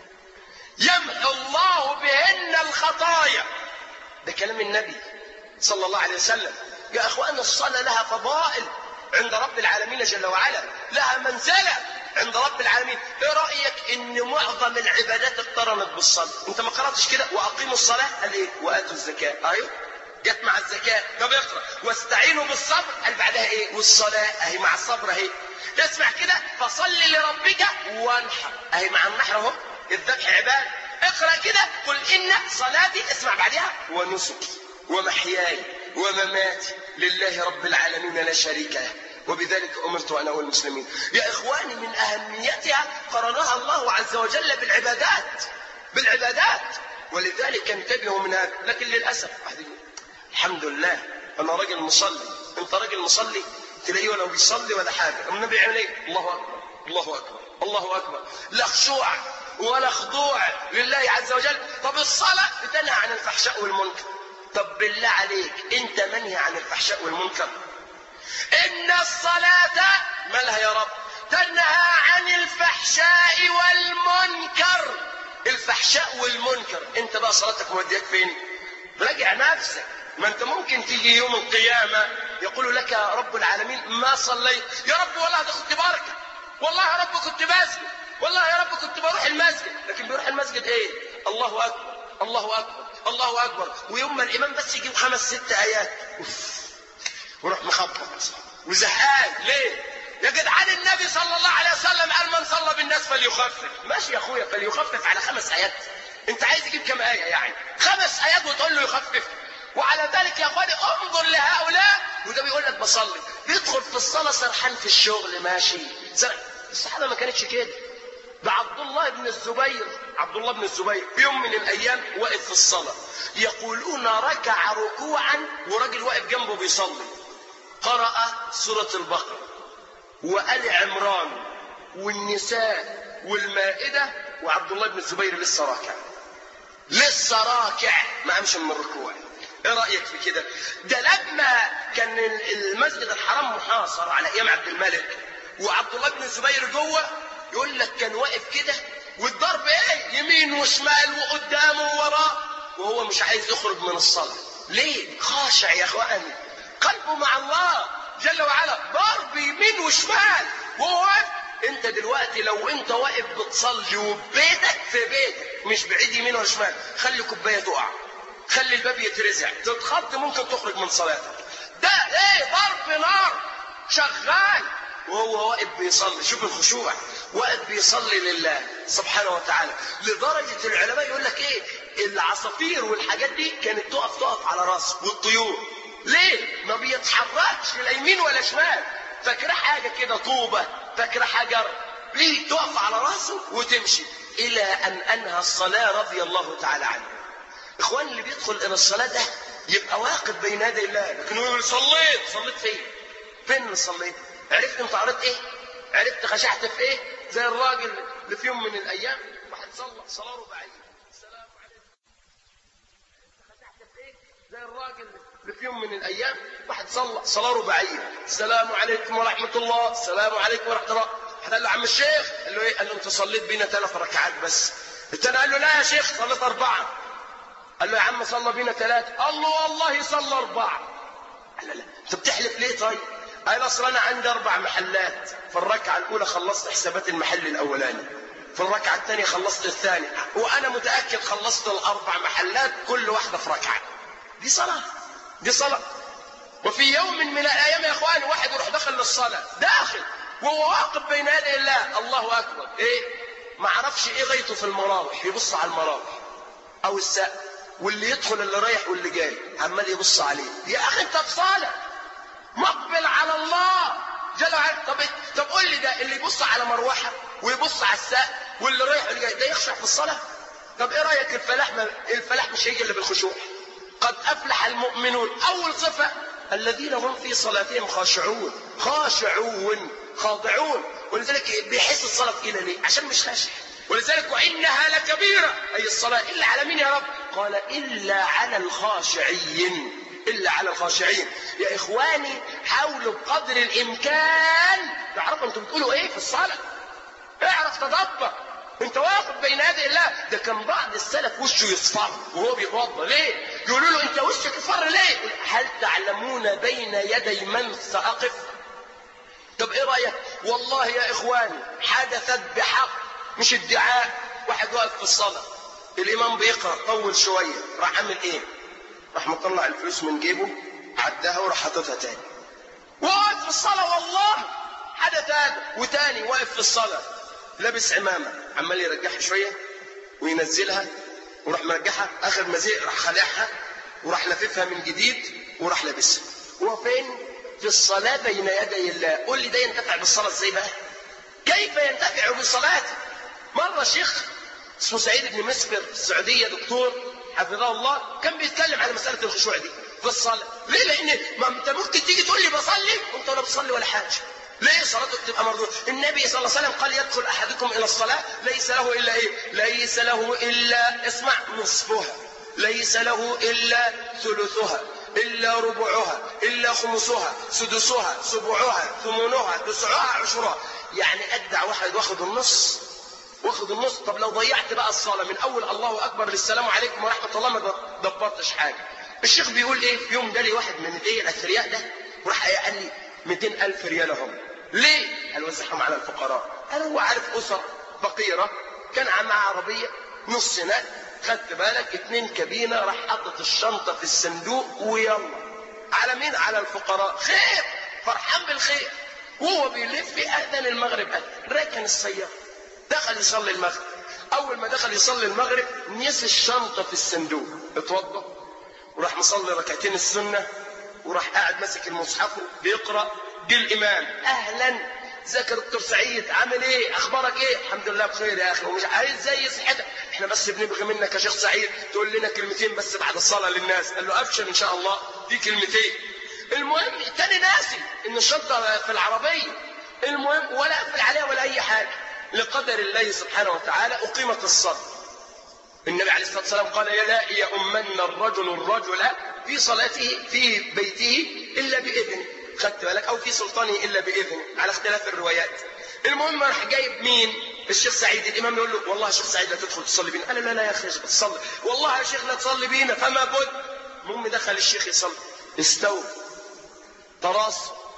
يمحو الله بهن الخطايا ده كلام النبي صلى الله عليه وسلم يا اخوان الصلاه لها فضائل عند رب العالمين جل وعلا لها منزله عند رب العالمين ايه رايك ان معظم العبادات اقترنت بالصلاه انت ما قراتش كده واقيموا الصلاه قال ايه واتوا الزكاه ايوه جت مع الزكاه طب اقرا واستعينوا بالصبر قال بعدها ايه والصلاه اهي مع الصبر اهي تسمع كده فصل لربك وانحر اهي مع النحر اهو الذبح عباده اقرا كده قل ان صلاتي اسمع بعدها ونسكي ومحياي ومماتي لله رب العالمين لا شريك له وبذلك امرت انا والمسلمين يا اخواني من اهميتها قرنها الله عز وجل بالعبادات بالعبادات ولذلك انتبهوا من هذا لكن للاسف واحد يقول الحمد لله انا راجل مصلي انت راجل مصلي تلاقيه ولا بيصلي ولا حاجه النبي يعمل ايه الله اكبر الله اكبر الله اكبر لا خشوع ولا خضوع لله عز وجل طب الصلاه بتنهى عن الفحشاء والمنكر طب بالله عليك انت منهي عن الفحشاء والمنكر ان الصلاه مالها يا رب تنهى عن الفحشاء والمنكر الفحشاء والمنكر انت بقى صلاتك موديك فين راجع نفسك ما انت ممكن تيجي يوم القيامة يقول لك رب العالمين ما صليت يا رب والله ده كنت بركة والله يا رب كنت بسجد والله يا رب كنت بروح المسجد لكن بيروح المسجد ايه الله اكبر الله اكبر الله اكبر ويوم ما الامام بس يجيب خمس ست ايات أوف. ويروح مخبط وزهقان ليه يا جدعان النبي صلى الله عليه وسلم قال من صلى بالناس فليخفف ماشي يا اخويا فليخفف على خمس ايات انت عايز تجيب كم ايه يعني خمس ايات وتقول له يخفف وعلى ذلك يا اخواني انظر لهؤلاء وده بيقول لك بصلي بيدخل في الصلاه سرحان في الشغل ماشي سرح. الصحابه ما كانتش كده ده عبد الله بن الزبير عبد الله بن الزبير في يوم من الايام واقف في الصلاه يقولون ركع ركوعا وراجل واقف جنبه بيصلي قرأ سورة البقرة وآل عمران والنساء والمائدة وعبد الله بن الزبير لسه راكع لسه راكع ما قامش من الركوع ايه رايك في كده ده لما كان المسجد الحرام محاصر على ايام عبد الملك وعبد الله بن الزبير جوه يقول لك كان واقف كده والضرب ايه يمين وشمال وقدامه ووراه وهو مش عايز يخرج من الصلاه ليه خاشع يا اخواني قلبه مع الله جل وعلا ضرب يمين وشمال وهو واقف انت دلوقتي لو انت واقف بتصلي وبيتك في بيتك مش بعيد يمين ولا شمال خلي كوبايه تقع خلي الباب يترزع تتخض ممكن تخرج من صلاتك ده ايه ضرب نار شغال وهو واقف بيصلي شوف الخشوع واقف بيصلي لله سبحانه وتعالى لدرجة العلماء يقول لك ايه العصافير والحاجات دي كانت تقف تقف على راسه والطيور ليه ما بيتحركش لا يمين ولا شمال فاكره حاجة كده طوبة فاكره حجر ليه تقف على راسه وتمشي الى ان انهى الصلاة رضي الله تعالى عنه اخوان اللي بيدخل الى الصلاة ده يبقى واقف بين يدي الله لكن هو يقول صليت صليت فين فين اللي صليت عرفت انت قريت ايه عرفت خشعت في ايه زي الراجل اللي في يوم من الايام واحد صلى صلاه رباعيه السلام عليكم خشعت في ايه زي الراجل اللي في يوم من الايام واحد صلى صلاه رباعيه السلام عليكم ورحمه الله السلام عليكم ورحمه الله حد قال له عم الشيخ قال له ايه قال له انت صليت بينا ثلاث ركعات بس التاني قال له لا يا شيخ صليت اربعه قال له يا عم صلى بينا ثلاثه قال له والله صلى اربعه قال له لا انت بتحلف ليه طيب قال اصل انا عندي اربع محلات في الركعه الاولى خلصت حسابات المحل الاولاني في الركعه الثانيه خلصت الثاني وانا متاكد خلصت الاربع محلات كل واحده في ركعه دي صلاه دي صلاه وفي يوم من الايام يا اخواني واحد يروح دخل للصلاه داخل وهو واقف بين يدي الله الله اكبر ايه ما عرفش ايه غايته في المراوح يبص على المراوح او السقف واللي يدخل اللي رايح واللي جاي عمال يبص عليه يا اخي انت في صالح مقبل على الله جل وعلا طب طب قول لي ده اللي يبص على مروحه ويبص على السقف واللي رايح واللي جاي ده يخشع في الصلاه طب ايه رايك الفلاح ما الفلاح مش هيجي الا بالخشوع قد افلح المؤمنون اول صفه الذين هم في صلاتهم خاشعون خاشعون خاضعون ولذلك بيحس الصلاه تقيله ليه عشان مش خاشع ولذلك وانها لكبيره اي الصلاه الا على مين يا رب قال الا على الخاشعين الا على الخاشعين يا اخواني حاولوا بقدر الامكان تعرفوا انتم بتقولوا ايه في الصلاه اعرف تدبر انت واقف بين يدي الله ده كان بعض السلف وشه يصفر وهو بيتوضا ليه يقولوا له انت وشك يصفر ليه هل تعلمون بين يدي من ساقف طب ايه رايك والله يا اخواني حدثت بحق مش ادعاء واحد واقف في الصلاه الامام بيقرا طول شويه راح عامل ايه راح مطلع الفلوس من جيبه عداها وراح حاططها تاني واقف في الصلاه والله حدث هذا وتاني واقف في الصلاه لابس عمامه عمال يرجعها شويه وينزلها وراح مرجعها اخر ما زهق راح خلعها وراح لففها من جديد وراح لابسها هو فين في الصلاه بين يدي الله قول لي ده ينتفع بالصلاه ازاي بقى كيف ينتفع بصلاته مره شيخ اسمه سعيد بن مسفر السعوديه دكتور حفظه الله كان بيتكلم على مساله الخشوع دي في الصلاه ليه لان ما انت ممكن تيجي تقول لي بصلي وانت ولا بتصلي ولا حاجه ليه صلاتك تبقى مردودة النبي صلى الله عليه وسلم قال يدخل أحدكم إلى الصلاة ليس له إلا إيه ليس له إلا اسمع نصفها ليس له إلا ثلثها إلا ربعها إلا خمسها سدسها سبعها ثمنها تسعها عشرها يعني أجدع واحد واخد النص واخد النص طب لو ضيعت بقى الصلاة من أول الله أكبر للسلام عليكم ورحمة الله ما دبرتش حاجة الشيخ بيقول إيه يوم جالي واحد من الإيه الأثرياء ده وراح قال لي 200 ألف ريال هم ليه؟ قال وزعهم على الفقراء قال هو عارف أسر فقيرة كان معاه عربية نص نقل خدت بالك اتنين كابينة راح حطت الشنطة في الصندوق ويلا على مين؟ على الفقراء خير فرحان بالخير وهو بيلف أذن المغرب أذن ركن السيارة دخل يصلي المغرب أول ما دخل يصلي المغرب نسي الشنطة في الصندوق اتوضى وراح مصلي ركعتين السنة وراح قاعد ماسك المصحف بيقرأ جه الامام اهلا ازيك يا دكتور سعيد عامل ايه اخبارك ايه الحمد لله بخير يا اخي ومش عايز زي صحتك احنا بس بنبغي منك يا شيخ سعيد تقول لنا كلمتين بس بعد الصلاه للناس قال له ابشر ان شاء الله دي كلمتين المهم تاني ناسي ان الشنطه في العربيه المهم ولا اقفل عليها ولا اي حاجه لقدر الله سبحانه وتعالى اقيمت الصلاه النبي عليه الصلاه والسلام قال يا لا يؤمن الرجل الرجل في صلاته في بيته الا باذنه خدت بالك او في سلطانه الا باذنه على اختلاف الروايات المهم راح جايب مين الشيخ سعيد الامام يقول له والله يا شيخ سعيد لا تدخل تصلي بينا قال له لا لا يا اخي تصلي والله يا شيخ لا تصلي بينا فما بد المهم دخل الشيخ يصلي استوى تراص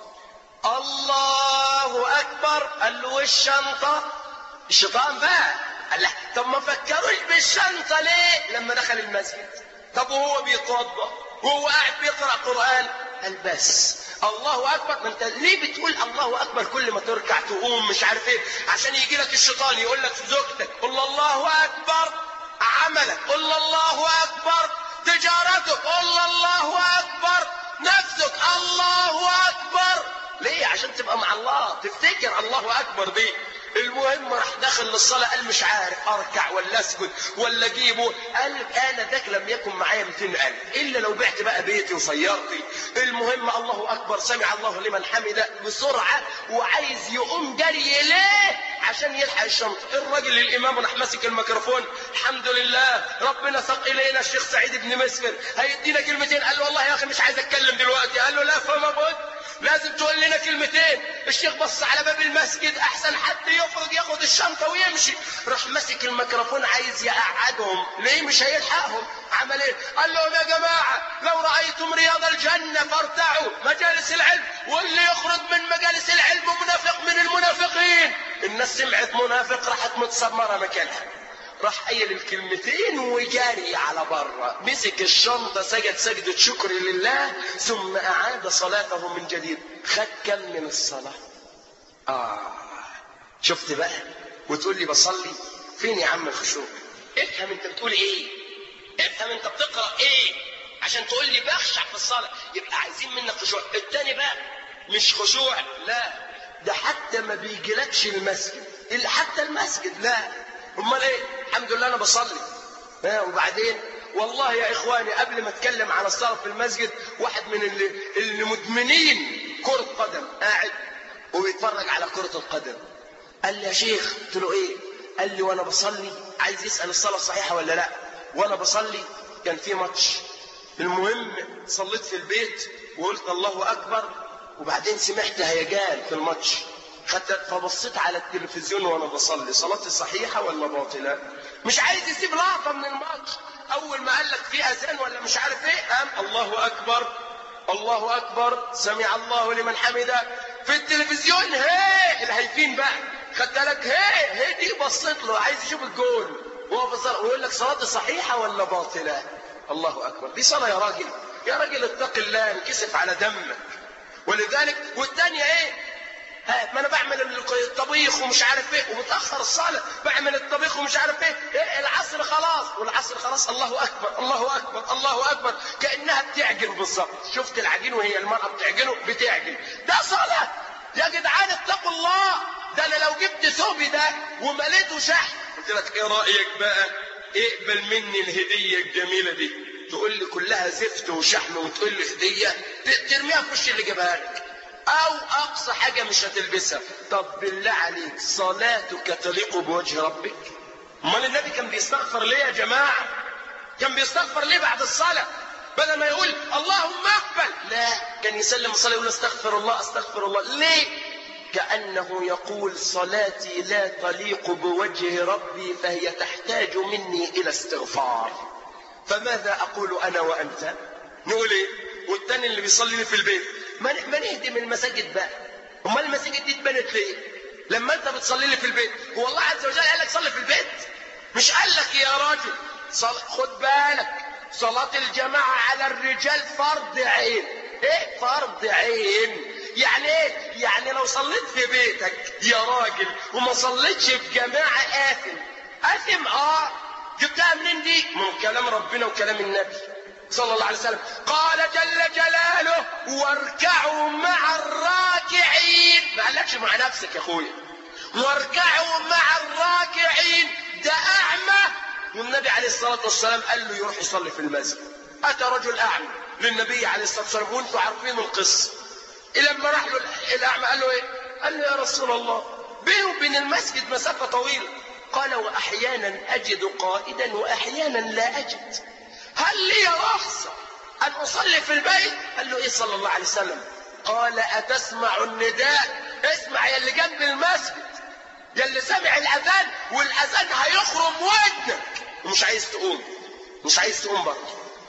الله اكبر قال له والشنطه الشيطان بقى قال له طب ما فكروش بالشنطه ليه لما دخل المسجد طب وهو بيتوضا وهو قاعد بيقرا قران قال بس الله اكبر ما انت ليه بتقول الله اكبر كل ما تركع تقوم مش عارف ايه عشان يجي لك الشيطان يقول لك في زوجتك قل الله اكبر عملك قل الله اكبر تجارتك قل الله اكبر نفسك الله اكبر ليه عشان تبقى مع الله تفتكر الله اكبر دي المهم راح داخل للصلاة قال مش عارف أركع ولا أسجد ولا أجيبه قال أنا ذاك لم يكن معايا 200 ألف إلا لو بعت بقى بيتي وسيارتي المهم الله أكبر سمع الله لمن حمده بسرعة وعايز يقوم جري ليه عشان يلحق الشنطة الراجل الإمام راح ماسك الميكروفون الحمد لله ربنا ساق إلينا الشيخ سعيد بن مسفر هيدينا كلمتين قال له والله يا أخي مش عايز أتكلم دلوقتي قال له لا فما بد لازم تقول لنا كلمتين الشيخ بص على باب المسجد احسن حد يخرج ياخد الشنطه ويمشي راح ماسك الميكروفون عايز يقعدهم ليه مش هيلحقهم عمل ايه قال لهم يا جماعه لو رايتم رياض الجنه فارتعوا مجالس العلم واللي يخرج من مجالس العلم منافق من المنافقين الناس سمعت منافق راحت متسمره مكانها راح قايل الكلمتين وجاري على بره مسك الشنطه سجد سجده شكر لله ثم اعاد صلاته من جديد خد كم من الصلاه اه شفت بقى وتقول لي بصلي فين يا عم الخشوع افهم انت بتقول ايه افهم انت بتقرا ايه عشان تقول لي بخشع في الصلاه يبقى عايزين منك خشوع التاني بقى مش خشوع لا ده حتى ما بيجيلكش المسجد اللي حتى المسجد لا امال ايه الحمد لله انا بصلي ها وبعدين والله يا اخواني قبل ما اتكلم على الصلاه في المسجد واحد من اللي, اللي مدمنين كره قدم قاعد وبيتفرج على كره القدم قال لي يا شيخ قلت له ايه قال لي وانا بصلي عايز يسال الصلاه صحيحه ولا لا وانا بصلي كان في ماتش المهم صليت في البيت وقلت الله اكبر وبعدين سمعت هيجان في الماتش خدت فبصيت على التلفزيون وانا بصلي صلاتي صحيحه ولا باطله مش عايز يسيب لقطه من الماتش اول ما قال لك في اذان ولا مش عارف ايه قام الله اكبر الله اكبر سمع الله لمن حمده في التلفزيون هي الهيفين بقى خدت بالك هي هي دي بصيت له عايز يشوف الجول وهو في الصلاه ويقول لك صلاتي صحيحه ولا باطله الله اكبر دي صلاه يا راجل يا راجل اتق الله انكسف على دمك ولذلك والثانيه ايه ها ما انا بعمل الطبيخ ومش عارف ايه ومتاخر الصلاه بعمل الطبيخ ومش عارف ايه, إيه العصر خلاص والعصر خلاص الله اكبر الله اكبر الله اكبر كانها بتعجن بالظبط شفت العجين وهي المراه بتعجنه بتعجن ده صلاه يا جدعان اتقوا الله ده انا لو جبت ثوبي ده ومليته شحن قلت لك ايه رايك بقى اقبل مني الهديه الجميله دي تقول لي كلها زفت وشحم وتقول لي هديه ترميها في وش اللي جابها لك او اقصى حاجه مش هتلبسها طب بالله عليك صلاتك تليق بوجه ربك امال النبي كان بيستغفر ليه يا جماعه كان بيستغفر ليه بعد الصلاه بدل ما يقول اللهم اقبل لا كان يسلم الصلاه يقول استغفر الله استغفر الله ليه كانه يقول صلاتي لا تليق بوجه ربي فهي تحتاج مني الى استغفار فماذا اقول انا وانت نقول ايه والتاني اللي بيصلي لي في البيت ما ما نهدم المساجد بقى امال المساجد دي اتبنت ليه لما انت بتصلي لي في البيت هو الله عز وجل قال لك صلي في البيت مش قال لك يا راجل صل... خد بالك صلاة الجماعة على الرجال فرض عين ايه فرض عين يعني ايه يعني لو صليت في بيتك يا راجل وما صليتش في جماعة آثم آثم اه جبتها منين دي من كلام ربنا وكلام النبي صلى الله عليه وسلم قال جل جلاله واركعوا مع الراكعين ما قالكش مع نفسك يا اخويا واركعوا مع الراكعين ده اعمى والنبي عليه الصلاه والسلام قال له يروح يصلي في المسجد اتى رجل اعمى للنبي عليه الصلاه والسلام وانتم عارفين القصه لما راح له الاعمى قال له ايه قال له يا رسول الله بينه وبين المسجد مسافه طويله قال واحيانا اجد قائدا واحيانا لا اجد هل لي رخصة أن أصلي في البيت؟ قال له إيه صلى الله عليه وسلم؟ قال أتسمع النداء؟ اسمع يا اللي جنب المسجد يا اللي سامع الأذان والأذان هيخرم ودنك ومش عايز تقوم مش عايز تقوم برضه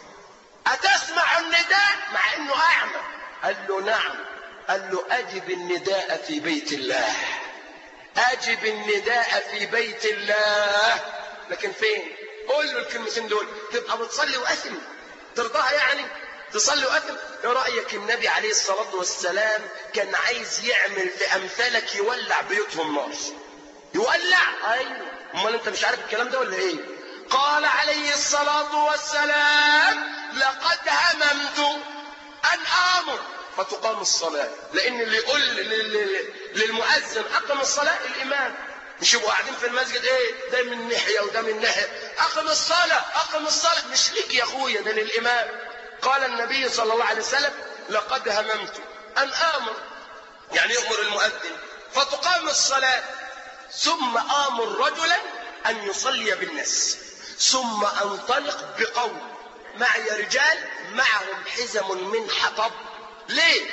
أتسمع النداء مع إنه أعمى؟ قال له نعم قال له أجب النداء في بيت الله أجب النداء في بيت الله لكن فين؟ قول له الكلمتين دول تبقى بتصلي واثم ترضاها يعني تصلي واثم ايه رايك النبي عليه الصلاه والسلام كان عايز يعمل في امثالك يولع بيوتهم نار يولع ايوه امال انت مش عارف الكلام ده ولا ايه قال عليه الصلاه والسلام لقد هممت ان امر فتقام الصلاه لان اللي يقول للمؤذن اقم الصلاه الامام مش يبقوا قاعدين في المسجد ايه ده من ناحيه وده من ناحيه اقم الصلاه اقم الصلاه مش ليك يا اخويا ده للامام قال النبي صلى الله عليه وسلم لقد هممت ان امر يعني يامر المؤذن فتقام الصلاه ثم امر رجلا ان يصلي بالناس ثم انطلق بقوم معي رجال معهم حزم من حطب ليه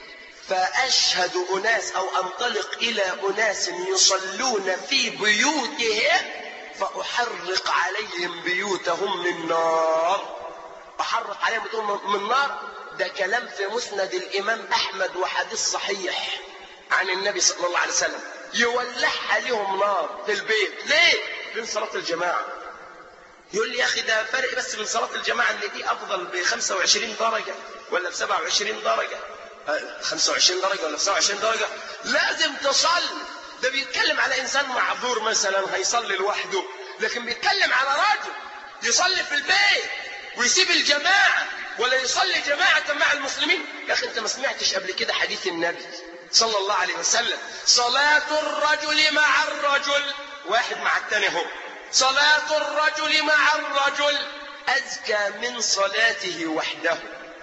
فأشهد أناس أو أنطلق إلى أناس يصلون في بيوتهم فأحرق عليهم بيوتهم من نار أحرق عليهم بيوتهم من نار ده كلام في مسند الإمام أحمد وحديث صحيح عن النبي صلى الله عليه وسلم يولعها لهم نار في البيت ليه؟ من صلاة الجماعة يقول لي يا أخي ده فرق بس من صلاة الجماعة اللي دي أفضل ب 25 درجة ولا ب 27 درجة آه، 25 درجة ولا 29 درجة لازم تصلي ده بيتكلم على إنسان معذور مثلا هيصلي لوحده لكن بيتكلم على راجل يصلي في البيت ويسيب الجماعة ولا يصلي جماعة مع المسلمين يا أخي أنت ما سمعتش قبل كده حديث النبي صلى الله عليه وسلم صلاة الرجل مع الرجل واحد مع الثاني هو صلاة الرجل مع الرجل أزكى من صلاته وحده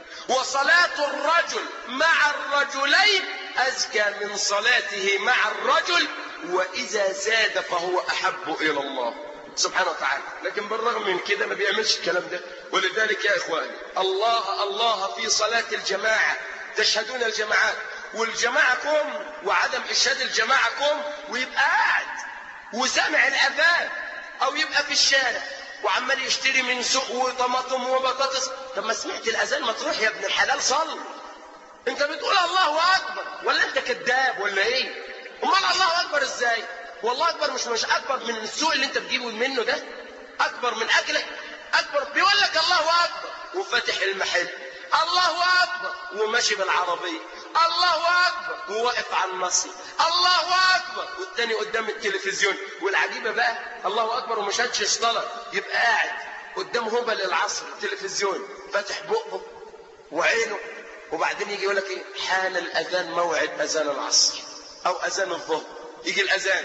وصلاة الرجل مع الرجلين أزكى من صلاته مع الرجل وإذا زاد فهو أحب إلى الله سبحانه وتعالى لكن بالرغم من كده ما بيعملش الكلام ده ولذلك يا إخواني الله الله في صلاة الجماعة تشهدون الجماعات والجماعة كم وعدم إشهاد الجماعة كم ويبقى قاعد وسامع الأذان أو يبقى في الشارع وعمال يشتري من سوق وطماطم وبطاطس طب ما سمعت الأذان ما تروح يا ابن الحلال صل انت بتقول الله أكبر ولا انت كذاب ولا ايه امال الله أكبر ازاي والله أكبر مش مش أكبر من السوق اللي انت بتجيبه منه ده أكبر من أكلك أكبر بيقول لك الله أكبر وفاتح المحل الله أكبر وماشي بالعربية الله أكبر وواقف على النصر الله أكبر والتاني قدام التلفزيون والعجيبة بقى الله أكبر ومش هاتش الصلاة يبقى قاعد قدام هبل العصر التلفزيون فاتح بقه وعينه وبعدين يجي يقول لك ايه حان الاذان موعد اذان العصر او اذان الظهر يجي الاذان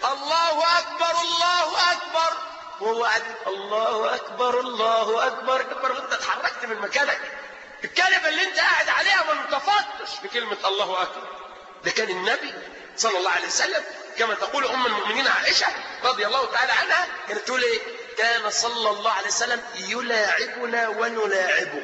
الله اكبر الله اكبر وهو قاعد الله اكبر الله اكبر اكبر وانت اتحركت من مكانك الكلمه اللي انت قاعد عليها ما انتفضتش بكلمه الله اكبر ده كان النبي صلى الله عليه وسلم كما تقول ام المؤمنين عائشه رضي الله تعالى عنها كانت تقول ايه كان صلى الله عليه وسلم يلاعبنا ونلاعبه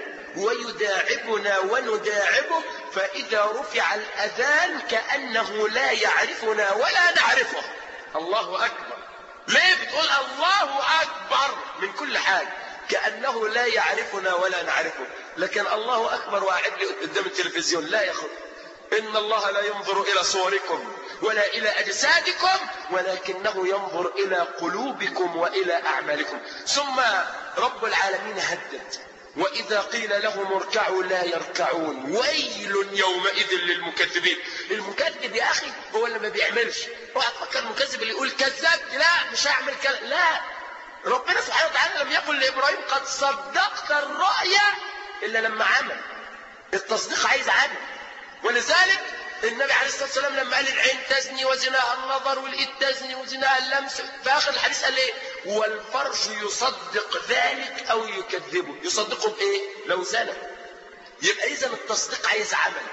ويداعبنا ونداعبه فإذا رفع الأذان كأنه لا يعرفنا ولا نعرفه الله أكبر ليه بتقول الله أكبر من كل حاجة كأنه لا يعرفنا ولا نعرفه لكن الله أكبر وقاعد لي قدام التلفزيون لا يا أخي إن الله لا ينظر إلى صوركم ولا إلى أجسادكم ولكنه ينظر إلى قلوبكم وإلى أعمالكم ثم رب العالمين هدد وإذا قيل لهم اركعوا لا يركعون ويل يومئذ للمكذبين المكذب يا أخي هو اللي ما بيعملش اوعى تفكر المكذب اللي يقول كذبت لا مش هعمل كذا لا ربنا سبحانه وتعالى لم يقل لإبراهيم قد صدقت الرؤيا إلا لما عمل التصديق عايز عمل ولذلك النبي عليه الصلاه والسلام لما قال العين تزني وزناها النظر والايد تزني وزناها اللمس في اخر الحديث قال ايه؟ والفرج يصدق ذلك او يكذبه، يصدقه بايه؟ لو زنى. يبقى اذا التصديق عايز عمل.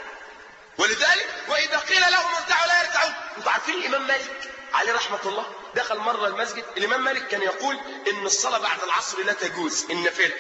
ولذلك واذا قيل لهم اركعوا لا يركعون، انتوا عارفين الامام مالك عليه رحمه الله دخل مره المسجد، الامام مالك كان يقول ان الصلاه بعد العصر لا تجوز النافله.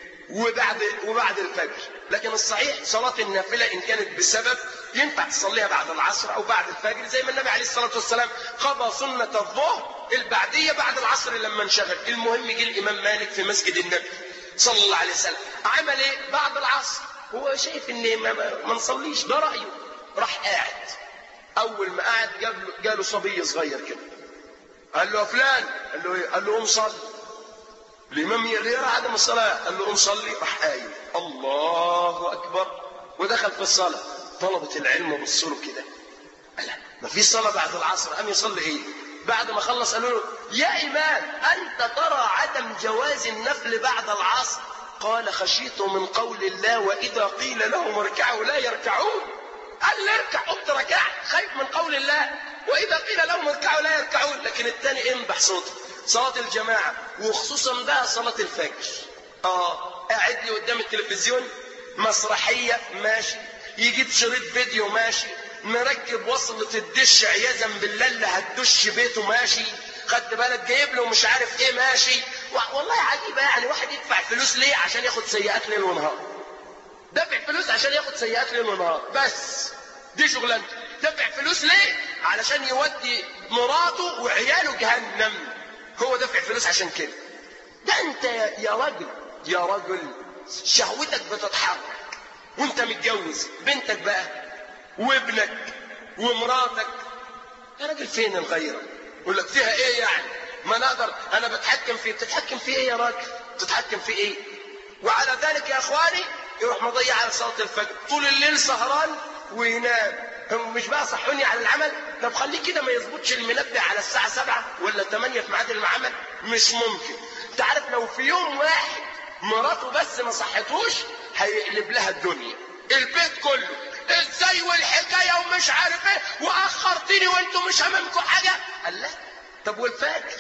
وبعد وبعد الفجر لكن الصحيح صلاة النافلة إن كانت بسبب ينفع تصليها بعد العصر أو بعد الفجر زي ما النبي عليه الصلاة والسلام قضى سنة الظهر البعدية بعد العصر لما انشغل المهم جه الإمام مالك في مسجد النبي صلى الله عليه وسلم عمل إيه بعد العصر هو شايف إن ما, ما نصليش ده رأيه راح قاعد أول ما قعد جاب له جاله صبي صغير كده قال له يا فلان قال له إيه؟ قال له قوم صلي الإمام ليه عدم الصلاة قال له قوم صلي راح قايم الله أكبر ودخل في الصلاة طلبة العلم بصوا له كده قال لا ما فيش صلاة بعد العصر قام يصلي إيه بعد ما خلص قالوا له يا إمام أنت ترى عدم جواز النفل بعد العصر قال خشيت من قول الله وإذا قيل لهم اركعوا لا يركعون قال له اركع قمت ركعت خايف من قول الله وإذا قيل لهم اركعوا لا يركعون لكن الثاني انبح صوته صلاة الجماعة وخصوصا بقى صلاة الفجر اه قاعد لي قدام التلفزيون مسرحية ماشي يجيب شريط فيديو ماشي مركب وصلة الدش عياذا بالله اللي هتدش بيته ماشي خدت بالك جايب له مش عارف ايه ماشي والله عجيبة يعني واحد يدفع فلوس ليه عشان ياخد سيئات ليل ونهار دفع فلوس عشان ياخد سيئات ليل ونهار بس دي شغلانته دفع فلوس ليه علشان يودي مراته وعياله جهنم هو دفع فلوس عشان كده ده انت يا رجل يا رجل شهوتك بتتحرك وانت متجوز بنتك بقى وابنك ومراتك يا راجل فين الغيرة يقول لك فيها ايه يعني ما نقدر انا بتحكم فيه بتتحكم فيه ايه يا راجل تتحكم فيه ايه وعلى ذلك يا اخواني يروح مضيع على صلاة الفجر طول الليل سهران وينام هم مش بقى صحوني على العمل طب خليه كده ما يظبطش المنبه على الساعة سبعة ولا ثمانية في ميعاد العمل مش ممكن انت عارف لو في يوم واحد مراته بس ما صحتوش هيقلب لها الدنيا البيت كله ازاي والحكاية ومش عارف ايه واخرتني وانتوا مش هممكم حاجة قال لا طب والفجر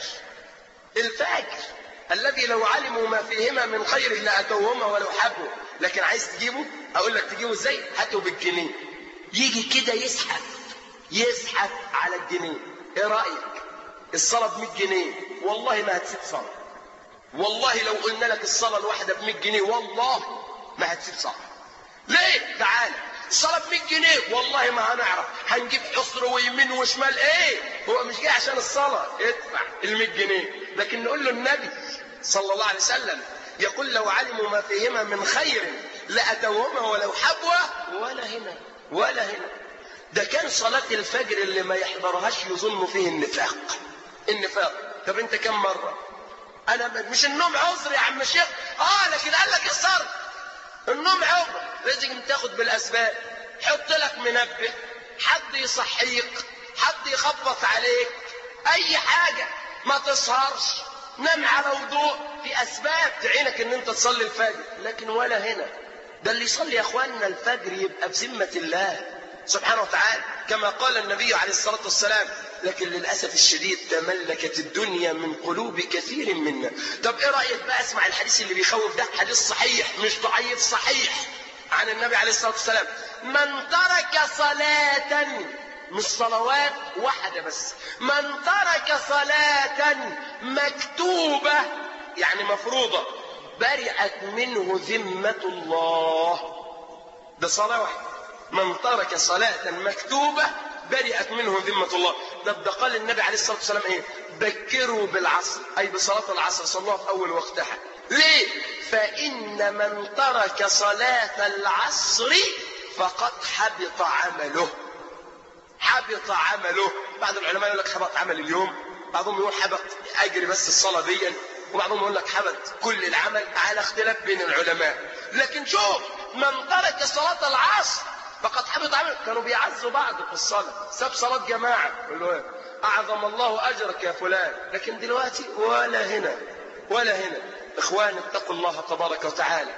الفجر الذي لو علموا ما فيهما من خير لاتوهما ولو حبوا لكن عايز تجيبه اقول لك تجيبه ازاي هاته بالجنيه يجي كده يزحف يزحف على الجنيه ايه رايك الصلاه ب 100 جنيه والله ما هتسيب صلاه والله لو قلنا لك الصلاه الواحده ب 100 جنيه والله ما هتسيب صلاه ليه تعال الصلاه ب 100 جنيه والله ما هنعرف هنجيب حصر ويمين وشمال ايه هو مش جاي عشان الصلاه ادفع ال 100 جنيه لكن نقول له النبي صلى الله عليه وسلم يقول لو علموا ما فيهما من خير لاتوهما ولو حبوا ولا هنا ولا هنا ده كان صلاة الفجر اللي ما يحضرهاش يظن فيه النفاق النفاق طب انت كم مرة انا مش النوم عذر يا عم الشيخ اه لكن قال لك الصرف النوم عذر لازم تاخد بالاسباب حط لك منبه حد يصحيك حد يخبط عليك اي حاجة ما تسهرش نام على وضوء في اسباب تعينك ان انت تصلي الفجر لكن ولا هنا ده اللي يصلي يا اخواننا الفجر يبقى بذمة الله سبحانه وتعالى كما قال النبي عليه الصلاة والسلام لكن للأسف الشديد تملكت الدنيا من قلوب كثير منا طب ايه رأيك بقى اسمع الحديث اللي بيخوف ده حديث صحيح مش ضعيف صحيح عن النبي عليه الصلاة والسلام من ترك صلاة مش صلوات واحدة بس من ترك صلاة مكتوبة يعني مفروضة برئت منه ذمة الله ده صلاة واحدة من ترك صلاة مكتوبة برئت منه ذمة الله ده ده قال النبي عليه الصلاة والسلام ايه بكروا بالعصر اي بصلاة العصر صلوها في اول وقتها ليه فان من ترك صلاة العصر فقد حبط عمله حبط عمله بعض العلماء يقول لك حبط عمل اليوم بعضهم يقول حبط اجري بس الصلاة دي وبعضهم يقول لك حبط كل العمل على اختلاف بين العلماء لكن شوف من ترك صلاة العصر فقد حبط عمله كانوا بيعزوا بعض في الصلاة ساب صلاة جماعة يقولوا ايه أعظم الله أجرك يا فلان لكن دلوقتي ولا هنا ولا هنا إخوان اتقوا الله تبارك وتعالى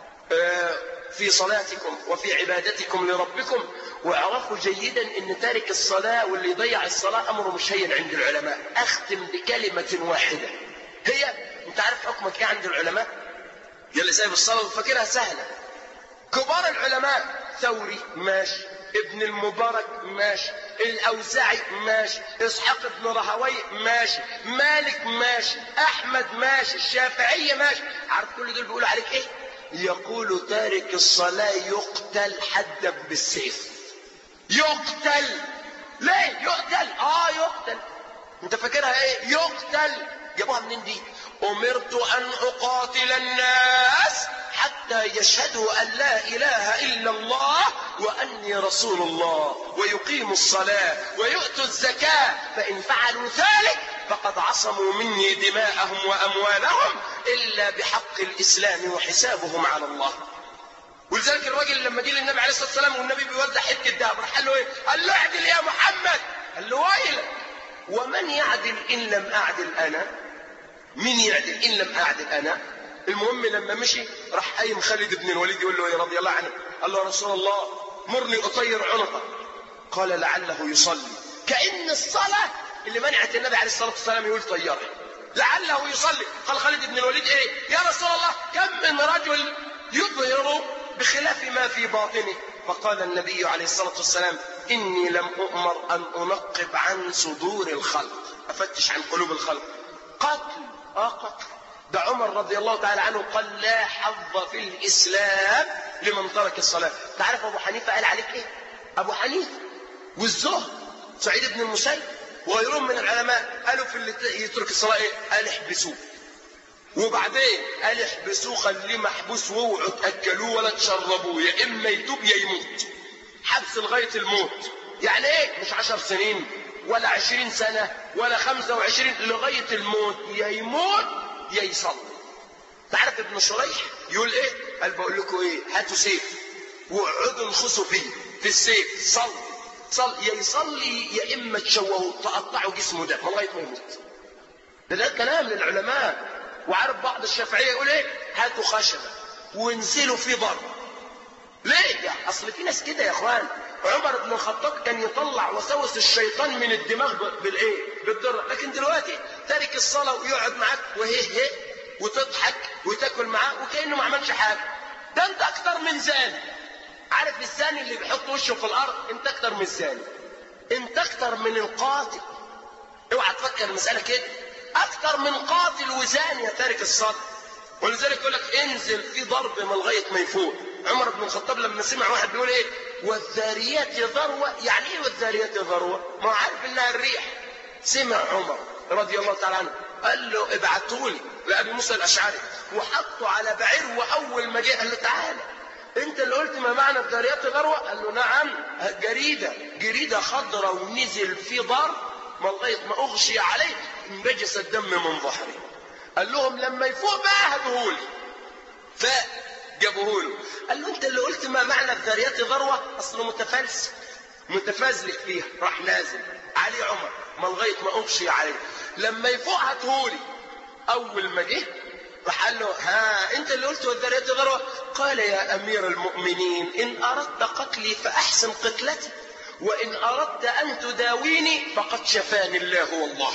في صلاتكم وفي عبادتكم لربكم واعرفوا جيدا ان تارك الصلاة واللي يضيع الصلاة امره مش هين عند العلماء اختم بكلمة واحدة هي انت عارف حكمك ايه عند العلماء يلي سايب الصلاة وفاكرها سهلة كبار العلماء ثوري ماشي ابن المبارك ماشي الاوزاعي ماشي اسحاق بن رهوي ماشي مالك ماشي احمد ماشي الشافعية ماشي عارف كل دول بيقولوا عليك ايه يقول تارك الصلاة يقتل حدا بالسيف يقتل ليه يقتل اه يقتل انت فاكرها ايه يقتل جابوها منين دي امرت ان اقاتل الناس حتى يشهدوا ان لا اله الا الله واني رسول الله ويقيموا الصلاه ويؤتوا الزكاه فان فعلوا ذلك فقد عصموا مني دماءهم واموالهم الا بحق الاسلام وحسابهم على الله ولذلك الراجل لما جه للنبي عليه الصلاه والسلام والنبي بيوزع حته دهب راح قال له ايه؟ قال له اعدل يا محمد قال له ويلك ومن يعدل ان لم اعدل انا؟ مين يعدل ان لم اعدل انا؟ المهم لما مشي راح قايم خالد بن الوليد يقول له يا رضي الله عنه قال له يا رسول الله مرني اطير عنقه قال لعله يصلي كان الصلاه اللي منعت النبي عليه الصلاه والسلام يقول طيرها لعله يصلي قال خالد بن الوليد ايه يا رسول الله كم من رجل يظهر بخلاف ما في باطنه فقال النبي عليه الصلاه والسلام اني لم اؤمر ان انقب عن صدور الخلق افتش عن قلوب الخلق قتل اه قتل ده عمر رضي الله تعالى عنه قال لا حظ في الاسلام لمن ترك الصلاه تعرف ابو حنيفه قال عليك ايه ابو حنيفه والزهد سعيد بن المسيب وغيرهم من العلماء قالوا في اللي يترك الصلاه ايه قال احبسوه وبعدين قال احبسوه خليه محبوس واوعوا تاكلوه ولا تشربوه يا اما يتوب يا يموت حبس لغايه الموت يعني ايه مش عشر سنين ولا عشرين سنة ولا خمسة وعشرين لغاية الموت يا يموت يا يصلي تعرف ابن شريح يقول ايه قال بقول لكم ايه هاتوا سيف واقعدوا انخسوا فيه في السيف صلي صلي يا يصلي يا اما تشوهه تقطعوا جسمه ده لغايه ما يموت ده ده كلام للعلماء وعارف بعض الشافعيه يقول ايه هاتوا خشبه وانزلوا فيه ضرب ليه يا اصل في ناس كده يا اخوان عمر بن الخطاب كان يطلع وسوس الشيطان من الدماغ ب- بالايه بالضرة لكن دلوقتي تارك الصلاه ويقعد معاك وهي هي وتضحك وتاكل معاه وكانه ما عملش حاجه ده انت اكتر من زاني عارف الزاني اللي بيحط وشه في الارض انت اكتر من الزاني انت اكتر من القاتل اوعى تفكر المساله كده اكتر من قاتل وزاني يا تارك الصلاه ولذلك يقول لك انزل في ضرب من لغايه ما يفوق عمر بن الخطاب لما سمع واحد بيقول ايه والذاريات ذروه يعني ايه والذاريات ذروه ما هو عارف انها الريح سمع عمر رضي الله تعالى عنه قال له ابعته لي لابي موسى الاشعري وحطه على بعير واول ما جه قال له تعالى انت اللي قلت ما معنى الذاريات ذروه قال له نعم جريده جريده خضراء ونزل في ضرب ما لغايه ما اغشي عليه انبجس الدم من ظهري قال لهم لما يفوق بقى هاتوهولي فجابوه له قال له انت اللي قلت ما معنى الذاريات ذروه اصله متفلسف متفازلك فيها راح نازل علي عمر ما لغايه ما اغشي عليه لما يفوق هاتهولي اول ما جه راح قال له ها انت اللي قلت والذاريات ذروه قال يا امير المؤمنين ان اردت قتلي فاحسن قتلتي وان اردت ان تداويني فقد شفاني الله والله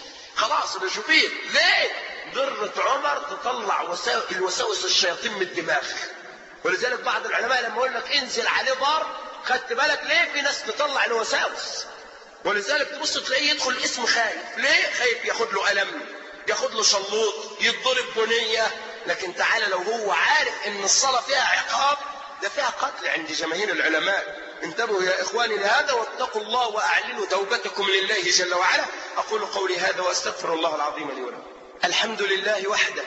خلاص انا شفيت ليه ضرة عمر تطلع وسا- الوساوس الشياطين من الدماغ ولذلك بعض العلماء لما يقول لك انزل عليه ضرب خدت بالك ليه في ناس تطلع الوساوس ولذلك تبص تلاقيه يدخل اسم خايف ليه خايف ياخد له قلم ياخد له شلوط يتضرب بنيه لكن تعالى لو هو عارف ان الصلاه فيها عقاب ده فيها قتل عند جماهير العلماء انتبهوا يا اخواني لهذا واتقوا الله واعلنوا توبتكم لله جل وعلا اقول قولي هذا واستغفر الله العظيم لي ولكم الحمد لله وحده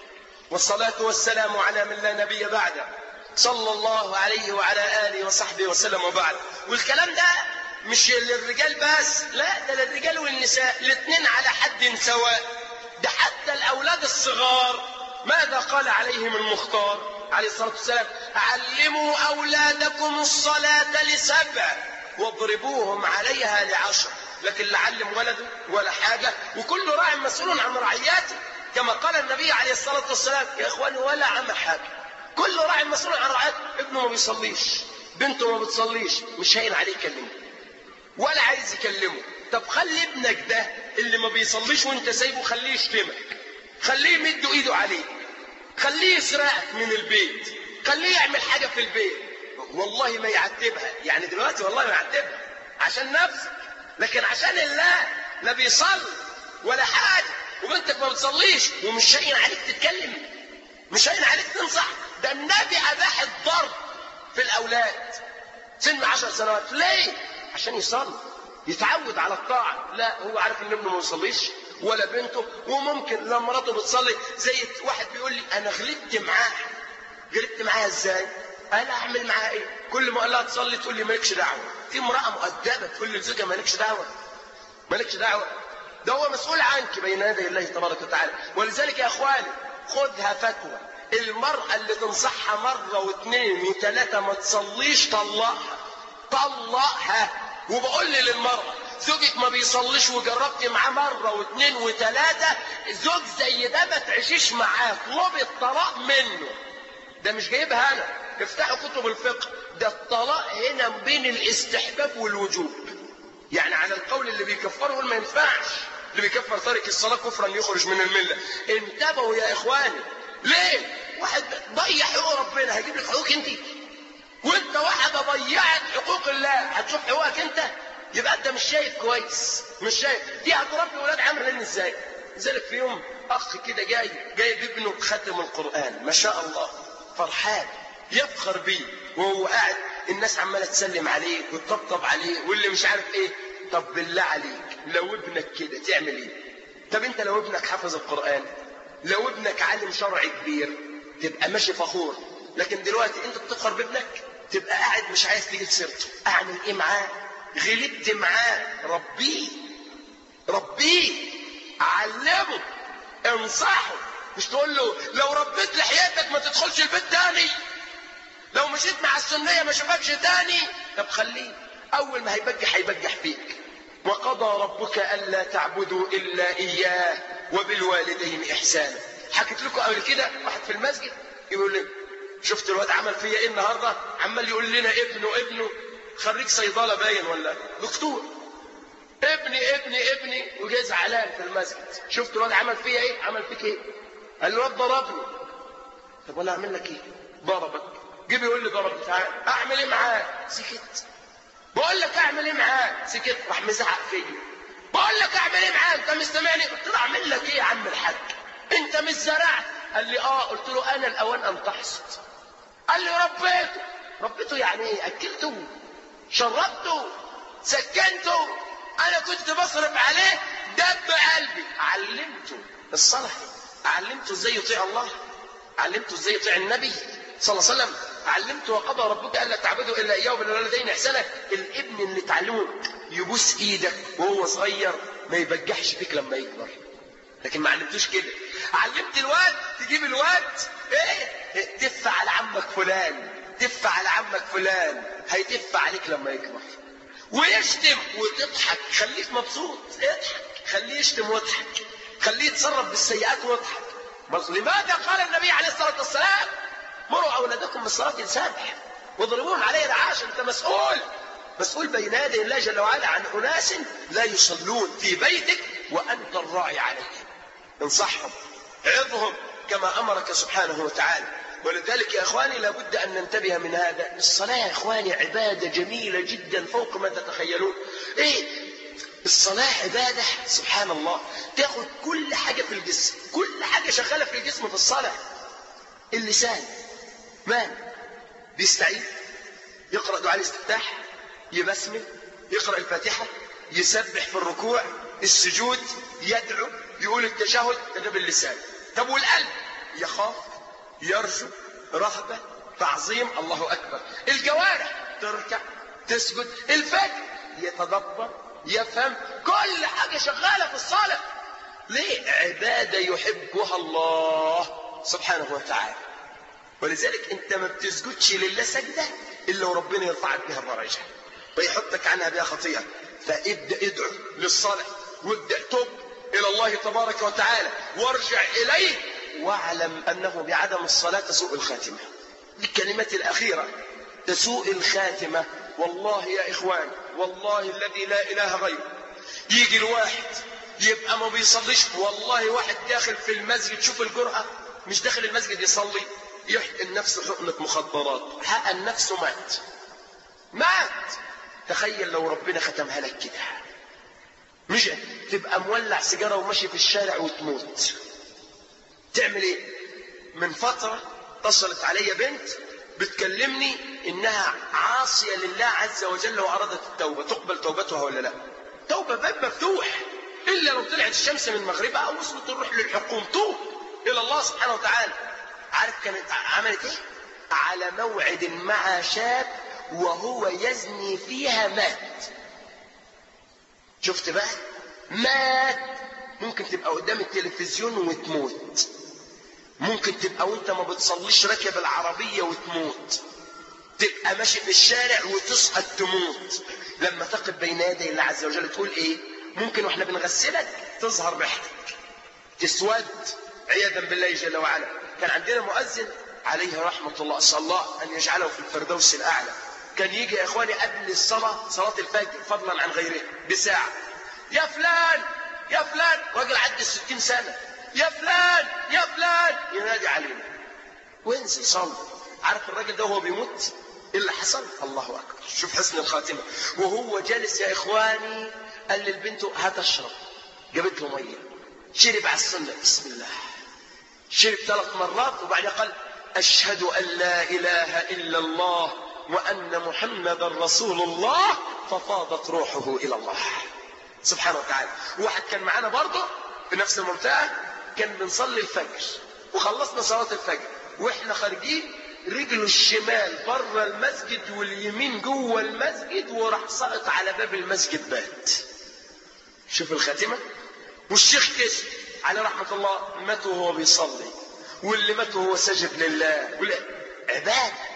والصلاة والسلام على من لا نبي بعده صلى الله عليه وعلى آله وصحبه وسلم وبعد والكلام ده مش للرجال بس لا ده للرجال والنساء الاثنين على حد سواء ده حتى الأولاد الصغار ماذا قال عليهم المختار عليه الصلاة والسلام علموا أولادكم الصلاة لسبع واضربوهم عليها لعشر لكن لا علم ولده ولا حاجة وكل راع مسؤول عن رعياته كما قال النبي عليه الصلاة والسلام يا إخواني ولا عمل حاجة كل راع مسؤول عن رعياته ابنه ما بيصليش بنته ما بتصليش مش هين عليه يكلمه ولا عايز يكلمه طب خلي ابنك ده اللي ما بيصليش وانت سايبه خليه يشتمك خليه يمد ايده عليك خليه يسرقك من البيت خليه يعمل حاجة في البيت والله ما يعتبها يعني دلوقتي والله ما يعتبها عشان نفسك لكن عشان الله لا بيصلي ولا حاجة وبنتك ما بتصليش ومش هين عليك تتكلم مش هين عليك تنصح ده النبي أباح الضرب في الأولاد سن عشر سنوات ليه؟ عشان يصلي يتعود على الطاعة لا هو عارف ان ابنه ما يصليش ولا بنته وممكن لما مراته بتصلي زي واحد بيقول لي انا غلبت معاه غلبت معاها ازاي؟ انا اعمل معاها ايه؟ كل ما اقول لها تصلي تقول لي مالكش دعوه في امراه مؤدبه تقول لزوجها مالكش دعوه مالكش دعوه ده هو مسؤول عنك بين يدي الله تبارك وتعالى ولذلك يا اخواني خذها فتوى المرأة اللي تنصحها مرة واثنين وثلاثة ما تصليش طلقها طلقها وبقول لي للمرأة زوجك ما بيصليش وجربت معاه مرة واثنين وثلاثة زوج زي ده ما تعيشيش معاه اطلبي الطلاق منه ده مش جايبها انا افتحوا كتب الفقه ده الطلاق هنا بين الاستحباب والوجوب يعني على القول اللي بيكفره يقول ما ينفعش اللي بيكفر تارك الصلاة كفرا يخرج من الملة انتبهوا يا اخواني ليه واحد ضيع حقوق ربنا هيجيب لك حقوق انت وانت واحدة ضيعت حقوق الله هتشوف حقوقك انت يبقى انت مش شايف كويس مش شايف دي هتربي ولاد عامل لنا ازاي لذلك في يوم اخ كده جاي جايب ابنه بختم القران ما شاء الله فرحان يفخر بيه وهو قاعد الناس عماله تسلم عليه وتطبطب عليه واللي مش عارف ايه طب بالله عليك لو ابنك كده تعمل ايه طب انت لو ابنك حفظ القران لو ابنك عالم شرعي كبير تبقى ماشي فخور لكن دلوقتي انت بتفخر بابنك تبقى قاعد مش عايز تجيب سيرته اعمل ايه معاه غلبت معاه ربيه ربيه علمه انصحه مش تقول له لو ربيت لحياتك ما تدخلش البيت تاني لو مشيت مع السنية ما اشوفكش تاني طب خليه اول ما هيبجح هيبجح فيك وقضى ربك الا تعبدوا الا اياه وبالوالدين احسانا حكيت لكم قبل كده واحد في المسجد يقول لي شفت الواد عمل فيا ايه النهارده عمال يقول لنا ابنه ابنه خريج صيدله باين ولا دكتور ابني ابني ابني وجاي زعلان في المسجد شفت الواد عمل فيا ايه عمل فيك ايه قال له الواد ضربني طب وانا اعمل لك ايه ضربك جيب يقول لي ضربني تعال اعمل ايه معاه سكت بقول لك اعمل ايه معاه سكت راح مزعق فيا بقول لك اعمل ايه معاه انت مستمعني قلت له اعمل لك ايه يا عم الحاج انت مش زرعت قال لي اه قلت له انا الاوان ان تحصد قال لي ربيته ربيته يعني ايه اكلته شربته سكنته انا كنت بصرف عليه دب قلبي علمته الصلاح علمته ازاي يطيع الله علمته ازاي يطيع النبي صلى الله عليه وسلم علمته وقضى ربك الا تعبدوا الا اياه وبالوالدين احسانا الابن اللي تعلمه يبوس ايدك وهو صغير ما يبجحش فيك لما يكبر لكن ما علمتوش كده علمت الواد تجيب الواد ايه تف على عمك فلان تف على عمك فلان هيتف عليك لما يكبر ويشتم وتضحك خليك مبسوط اضحك خليه يشتم واضحك خليه يتصرف بالسيئات واضحك بس لماذا قال النبي عليه الصلاه والسلام مروا اولادكم بالصلاه السابح واضربوهم عليه العاشر انت مسؤول مسؤول بين يدي الله جل وعلا عن اناس لا يصلون في بيتك وانت الراعي عليهم انصحهم عظهم كما امرك سبحانه وتعالى ولذلك يا اخواني لابد ان ننتبه من هذا الصلاه يا اخواني عباده جميله جدا فوق ما تتخيلون ايه الصلاة عبادة سبحان الله تاخد كل حاجة في الجسم كل حاجة شغالة في الجسم في الصلاة اللسان مال بيستعيد يقرأ دعاء الاستفتاح يبسمل يقرأ الفاتحة يسبح في الركوع السجود يدعو يقول التشهد ده باللسان طب والقلب يخاف يرجو رهبة تعظيم الله أكبر الجوارح تركع تسجد الفجر يتدبر يفهم كل حاجة شغالة في الصلاة ليه عبادة يحبها الله سبحانه وتعالى ولذلك انت ما بتسجدش لله سجدة الا وربنا يرفعك بها الدرجة ويحطك عنها بها خطيئة فابدأ ادعو للصلاة وابدأ تب إلى الله تبارك وتعالى وارجع إليه واعلم أنه بعدم الصلاة تسوء الخاتمة الكلمات الأخيرة تسوء الخاتمة والله يا إخوان والله الذي لا إله غيره يجي الواحد يبقى ما بيصليش والله واحد داخل في المسجد شوف الجرأة مش داخل المسجد يصلي يحقن نفسه حقنة مخدرات حقن نفسه مات مات تخيل لو ربنا ختمها لك كده مش تبقى مولع سيجاره وماشي في الشارع وتموت تعمل ايه من فتره اتصلت علي بنت بتكلمني انها عاصيه لله عز وجل وارادت التوبه تقبل توبتها ولا لا توبه باب مفتوح الا لو طلعت الشمس من مغربها او وصلت الروح للحكوم توب الى الله سبحانه وتعالى عارف كانت عملت ايه على موعد مع شاب وهو يزني فيها مات شفت بقى مات ممكن تبقى قدام التلفزيون وتموت ممكن تبقى وانت ما بتصليش راكب العربية وتموت تبقى ماشي في الشارع وتسقط تموت لما تقف بين يدي الله عز وجل تقول ايه ممكن واحنا بنغسلك تظهر ريحتك تسود عياذا بالله جل وعلا كان عندنا مؤذن عليه رحمة الله أسأل الله أن يجعله في الفردوس الأعلى كان يجي يا إخواني قبل الصلاة صلاة الفجر فضلا عن غيرها بساعة يا فلان يا فلان راجل عدى الستين سنة يا فلان يا فلان ينادي علينا وينزل صلي عارف الراجل ده وهو بيموت ايه اللي حصل الله اكبر شوف حسن الخاتمه وهو جالس يا اخواني قال للبنت هات اشرب جابت له ميه شرب على السنه بسم الله شرب ثلاث مرات وبعدين قال اشهد ان لا اله الا الله وان محمدا رسول الله ففاضت روحه الى الله سبحانه وتعالى واحد كان معانا برضه في نفس المنطقه كان بنصلي الفجر وخلصنا صلاه الفجر واحنا خارجين رجله الشمال بره المسجد واليمين جوه المسجد وراح سقط على باب المسجد بات شوف الخاتمه والشيخ كشف على رحمه الله مات وهو بيصلي واللي مات وهو ساجد لله عباده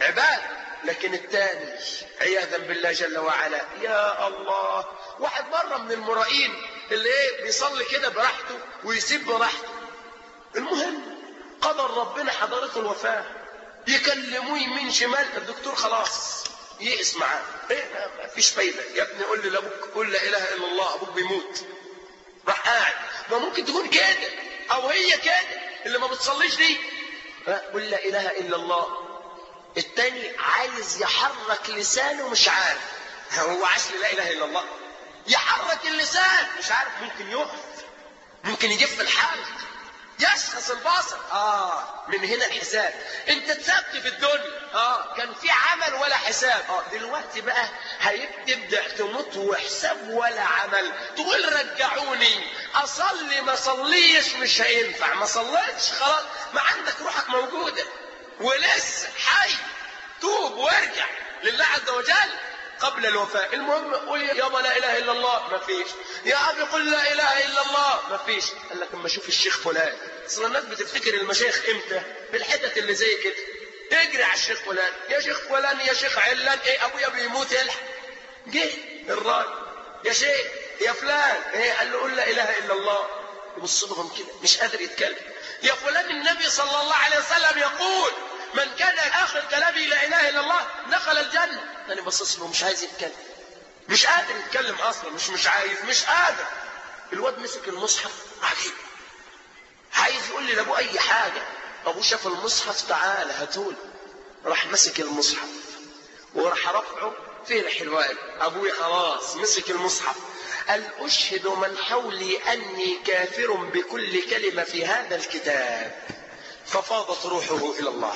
عباد لكن الثاني عياذا بالله جل وعلا يا الله واحد مرة من المرائين اللي ايه بيصلي كده براحته ويسيب براحته المهم قدر ربنا حضرته الوفاة يكلموه يمين شمال الدكتور خلاص يئس معاه ايه ما فيش فايدة يا ابني قول لي لابوك قول لا اله الا الله ابوك بيموت راح قاعد ما ممكن تكون كده او هي كده اللي ما بتصليش دي قول لا اله الا الله التاني عايز يحرك لسانه مش عارف هو عايز لا اله الا الله يحرك اللسان مش عارف ممكن يقف ممكن يجف الحلق يشخص البصر اه من هنا الحساب انت اتسبت في الدنيا اه كان في عمل ولا حساب اه دلوقتي بقى هيبدا تموت وحساب ولا عمل تقول رجعوني اصلي ما صليش مش هينفع ما صليتش خلاص ما عندك روحك موجوده ولسه حي توب وارجع لله عز وجل قبل الوفاة المهم قول يابا لا اله الا الله ما فيش يا ابي قل لا اله الا الله ما فيش قال لك اما اشوف الشيخ فلان اصل الناس بتفتكر المشايخ امتى بالحتت اللي زي كده اجري على الشيخ فلان يا شيخ فلان يا شيخ علان ايه ابويا بيموت يلحق جه الراجل يا شيخ يا فلان ايه قال له قل لا اله الا الله يبص لهم كده مش قادر يتكلم يا فلان النبي صلى الله عليه وسلم يقول من كان اخر كلامه لا اله الا الله دخل الجنه انا بصص له مش عايز يتكلم مش قادر يتكلم اصلا مش مش عايز مش قادر الواد مسك المصحف عجيب عايز يقول لي لابوه اي حاجه ابوه شاف المصحف تعالى هاتولي راح مسك المصحف وراح رفعه فين الحلوان ابوي خلاص مسك المصحف قال اشهد من حولي اني كافر بكل كلمه في هذا الكتاب ففاضت روحه الى الله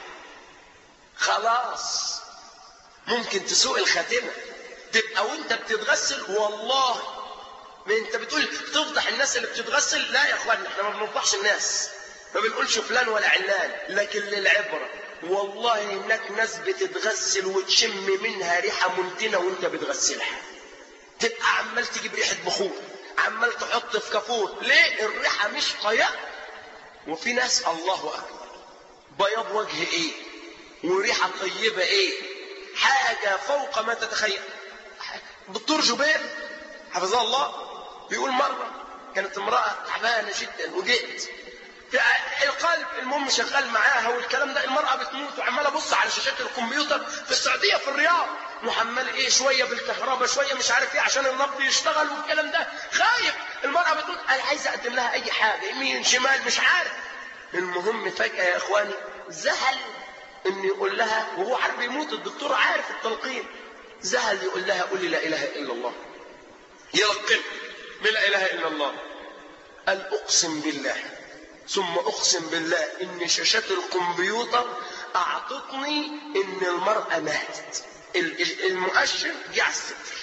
خلاص ممكن تسوء الخاتمه تبقى وانت بتتغسل والله ما انت بتقول تفضح الناس اللي بتتغسل لا يا اخوانا احنا ما بنفضحش الناس ما بنقولش فلان ولا علان لكن للعبره والله هناك ناس بتتغسل وتشم منها ريحه منتنه وانت بتغسلها تبقى عمال تجيب ريحه بخور عمال تحط في كافور ليه الريحه مش طيب وفي ناس الله اكبر بياض وجه ايه وريحه طيبه ايه حاجه فوق ما تتخيل دكتور جبير حفظه الله بيقول مره كانت امراه تعبانه جدا وجئت القلب المهم شغال معاها والكلام ده المرأة بتموت وعمالة أبص على شاشات الكمبيوتر في السعودية في الرياض وعمال إيه شوية بالكهرباء شوية مش عارف إيه عشان النبض يشتغل والكلام ده خايف المرأة بتقول أنا عايز أقدم لها أي حاجة يمين شمال مش عارف المهم فجأة يا إخواني زهل إن يقول لها وهو عارف يموت الدكتور عارف التلقين زهل يقول لها قولي لا إله إلا الله يلقن من لا إله إلا الله قال أقسم بالله ثم اقسم بالله ان شاشات الكمبيوتر اعطتني ان المرأة ماتت المؤشر جه على الصفر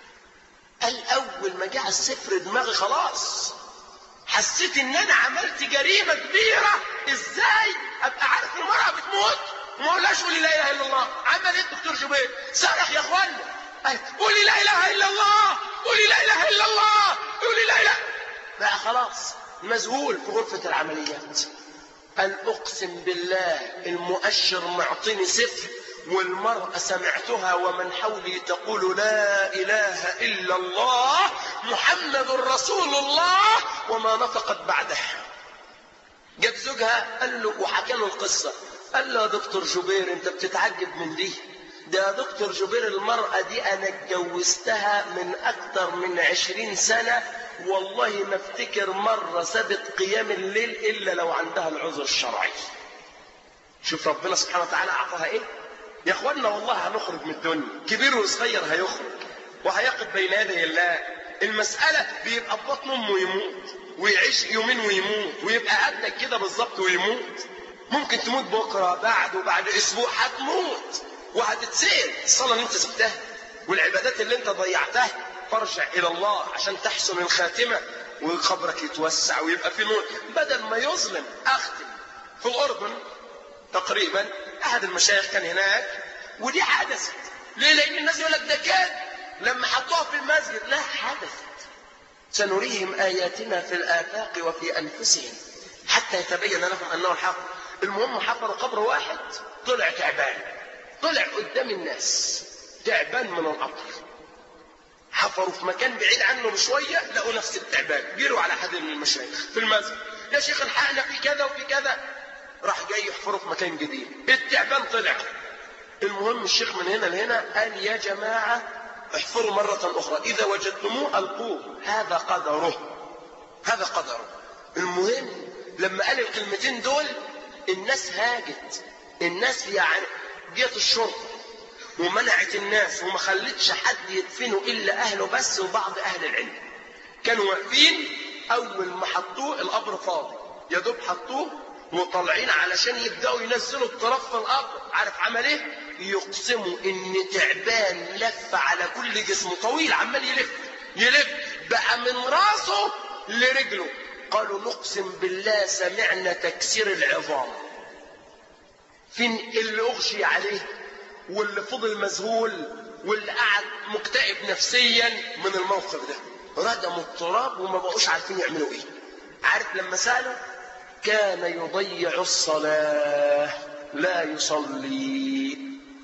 قال اول ما جه على الصفر دماغي خلاص حسيت ان انا عملت جريمة كبيرة ازاي ابقى عارف المرأة بتموت وما اقولهاش قولي لا اله الا الله عمل ايه الدكتور جبير صرخ يا اخوانا قولي لا اله الا الله قولي لا اله الا الله قولي لا اله بقى خلاص مذهول في غرفة العمليات قال أقسم بالله المؤشر معطيني صفر والمرأة سمعتها ومن حولي تقول لا إله إلا الله محمد رسول الله وما نطقت بعدها جاب زوجها قال له وحكى له القصة قال له يا دكتور جبير انت بتتعجب من دي ده يا دكتور جبير المرأة دي أنا اتجوزتها من أكتر من عشرين سنة والله ما افتكر مرة سابت قيام الليل إلا لو عندها العذر الشرعي شوف ربنا سبحانه وتعالى أعطاها إيه يا أخوانا والله هنخرج من الدنيا كبير وصغير هيخرج وهيقف بين يدي الله المسألة بيبقى في بطن أمه يموت ويعيش يومين ويموت ويبقى قدك كده بالظبط ويموت ممكن تموت بكرة بعد وبعد أسبوع هتموت وهتتسأل الصلاة اللي أنت سبتها والعبادات اللي أنت ضيعتها فارجع إلى الله عشان تحسن الخاتمة وقبرك يتوسع ويبقى في نور بدل ما يظلم أختم في الأردن تقريبا أحد المشايخ كان هناك ودي حدثت ليه؟ لأن الناس يقول لك ده كان لما حطوها في المسجد لا حدثت سنريهم آياتنا في الآفاق وفي أنفسهم حتى يتبين لهم أنه الحق المهم حفروا قبر واحد طلع تعبان طلع قدام الناس تعبان من القطر حفروا في مكان بعيد عنه بشوية لقوا نفس التعبان جيروا على حد من المشايخ في المسجد يا شيخ الحقنا في كذا وفي كذا راح جاي يحفروا في مكان جديد التعبان طلع المهم الشيخ من هنا لهنا قال يا جماعة احفروا مرة أخرى إذا وجدتموه ألقوه هذا قدره هذا قدره المهم لما قال الكلمتين دول الناس هاجت الناس يعني جت الشرطة ومنعت الناس وما خلتش حد يدفنه إلا أهله بس وبعض أهل العلم كانوا واقفين أول ما حطوه القبر فاضي يا دوب حطوه وطالعين علشان يبدأوا ينزلوا التراب في القبر عارف عمل ايه؟ يقسموا ان تعبان لف على كل جسمه طويل عمال يلف يلف بقى من راسه لرجله قالوا نقسم بالله سمعنا تكسير العظام فين اللي اغشي عليه واللي فضل مذهول واللي قعد مكتئب نفسيا من الموقف ده ردموا التراب وما بقوش عارفين يعملوا ايه عارف لما سالوا كان يضيع الصلاه لا يصلي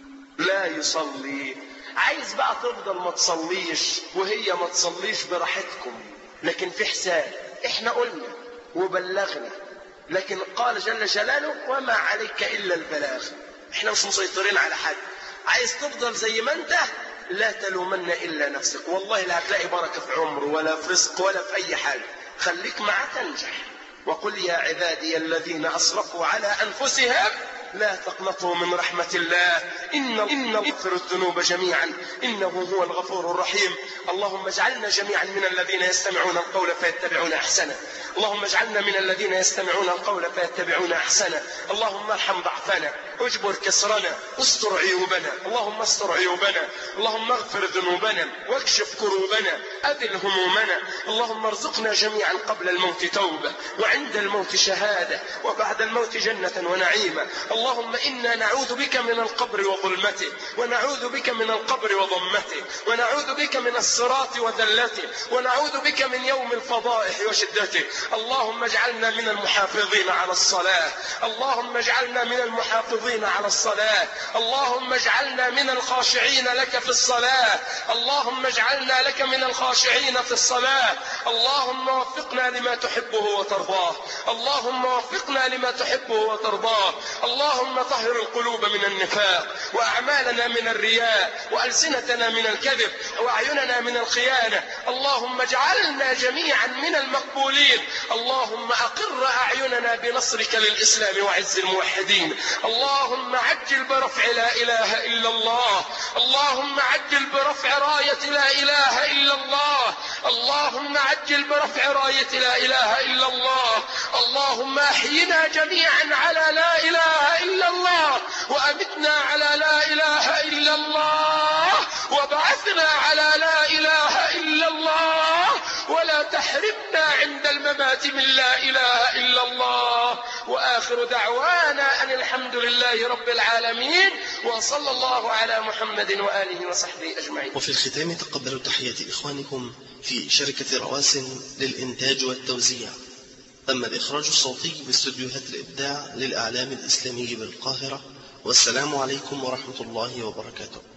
لا يصلي عايز بقى تفضل ما تصليش وهي ما تصليش براحتكم لكن في حساب احنا قلنا وبلغنا لكن قال جل جلاله وما عليك الا البلاغ احنا مش مسيطرين على حد عايز تفضل زي ما انت لا تلومن الا نفسك والله لا هتلاقي بركه في عمر ولا في رزق ولا في اي حاجه خليك معاه تنجح وقل يا عبادي الذين اسرفوا على انفسهم لا تقنطوا من رحمة الله إن إن يغفر الذنوب جميعا إنه هو الغفور الرحيم اللهم اجعلنا جميعا من الذين يستمعون القول فيتبعون أحسنه اللهم اجعلنا من الذين يستمعون القول فيتبعون أحسنه اللهم ارحم ضعفنا اجبر كسرنا استر عيوبنا اللهم استر عيوبنا اللهم اغفر ذنوبنا واكشف كروبنا أذل همومنا اللهم ارزقنا جميعا قبل الموت توبة وعند الموت شهادة وبعد الموت جنة ونعيمة اللهم إنا نعوذ بك من القبر وظلمته ونعوذ بك من القبر وضمته ونعوذ بك من الصراط وذلته ونعوذ بك من يوم الفضائح وشدته اللهم اجعلنا من المحافظين على الصلاة اللهم اجعلنا من المحافظين على الصلاة اللهم اجعلنا من الخاشعين لك في الصلاة اللهم اجعلنا لك من الخاشعين في الصلاة اللهم وفقنا لما تحبه وترضاه اللهم وفقنا لما تحبه وترضاه اللهم طهر القلوب من النفاق وأعمالنا من الرياء وألسنتنا من الكذب وأعيننا من الخيانة اللهم اجعلنا جميعا من المقبولين اللهم أقر أعيننا بنصرك للإسلام وعز الموحدين اللهم عجل برفع لا إله إلا الله اللهم عجل برفع راية لا إله إلا الله اللهم عجل برفع راية لا إله إلا الله اللهم أحينا جميعا على لا إله إلا الله وأمتنا على لا إله إلا الله وبعثنا على لا إله إلا الله ولا تحرمنا عند الممات من لا إله إلا الله وآخر دعوانا أن الحمد لله رب العالمين وصلى الله على محمد وآله وصحبه أجمعين وفي الختام تقبلوا تحية إخوانكم في شركة رواسن للإنتاج والتوزيع أما الإخراج الصوتي باستديوهات الإبداع للإعلام الإسلامي بالقاهرة والسلام عليكم ورحمة الله وبركاته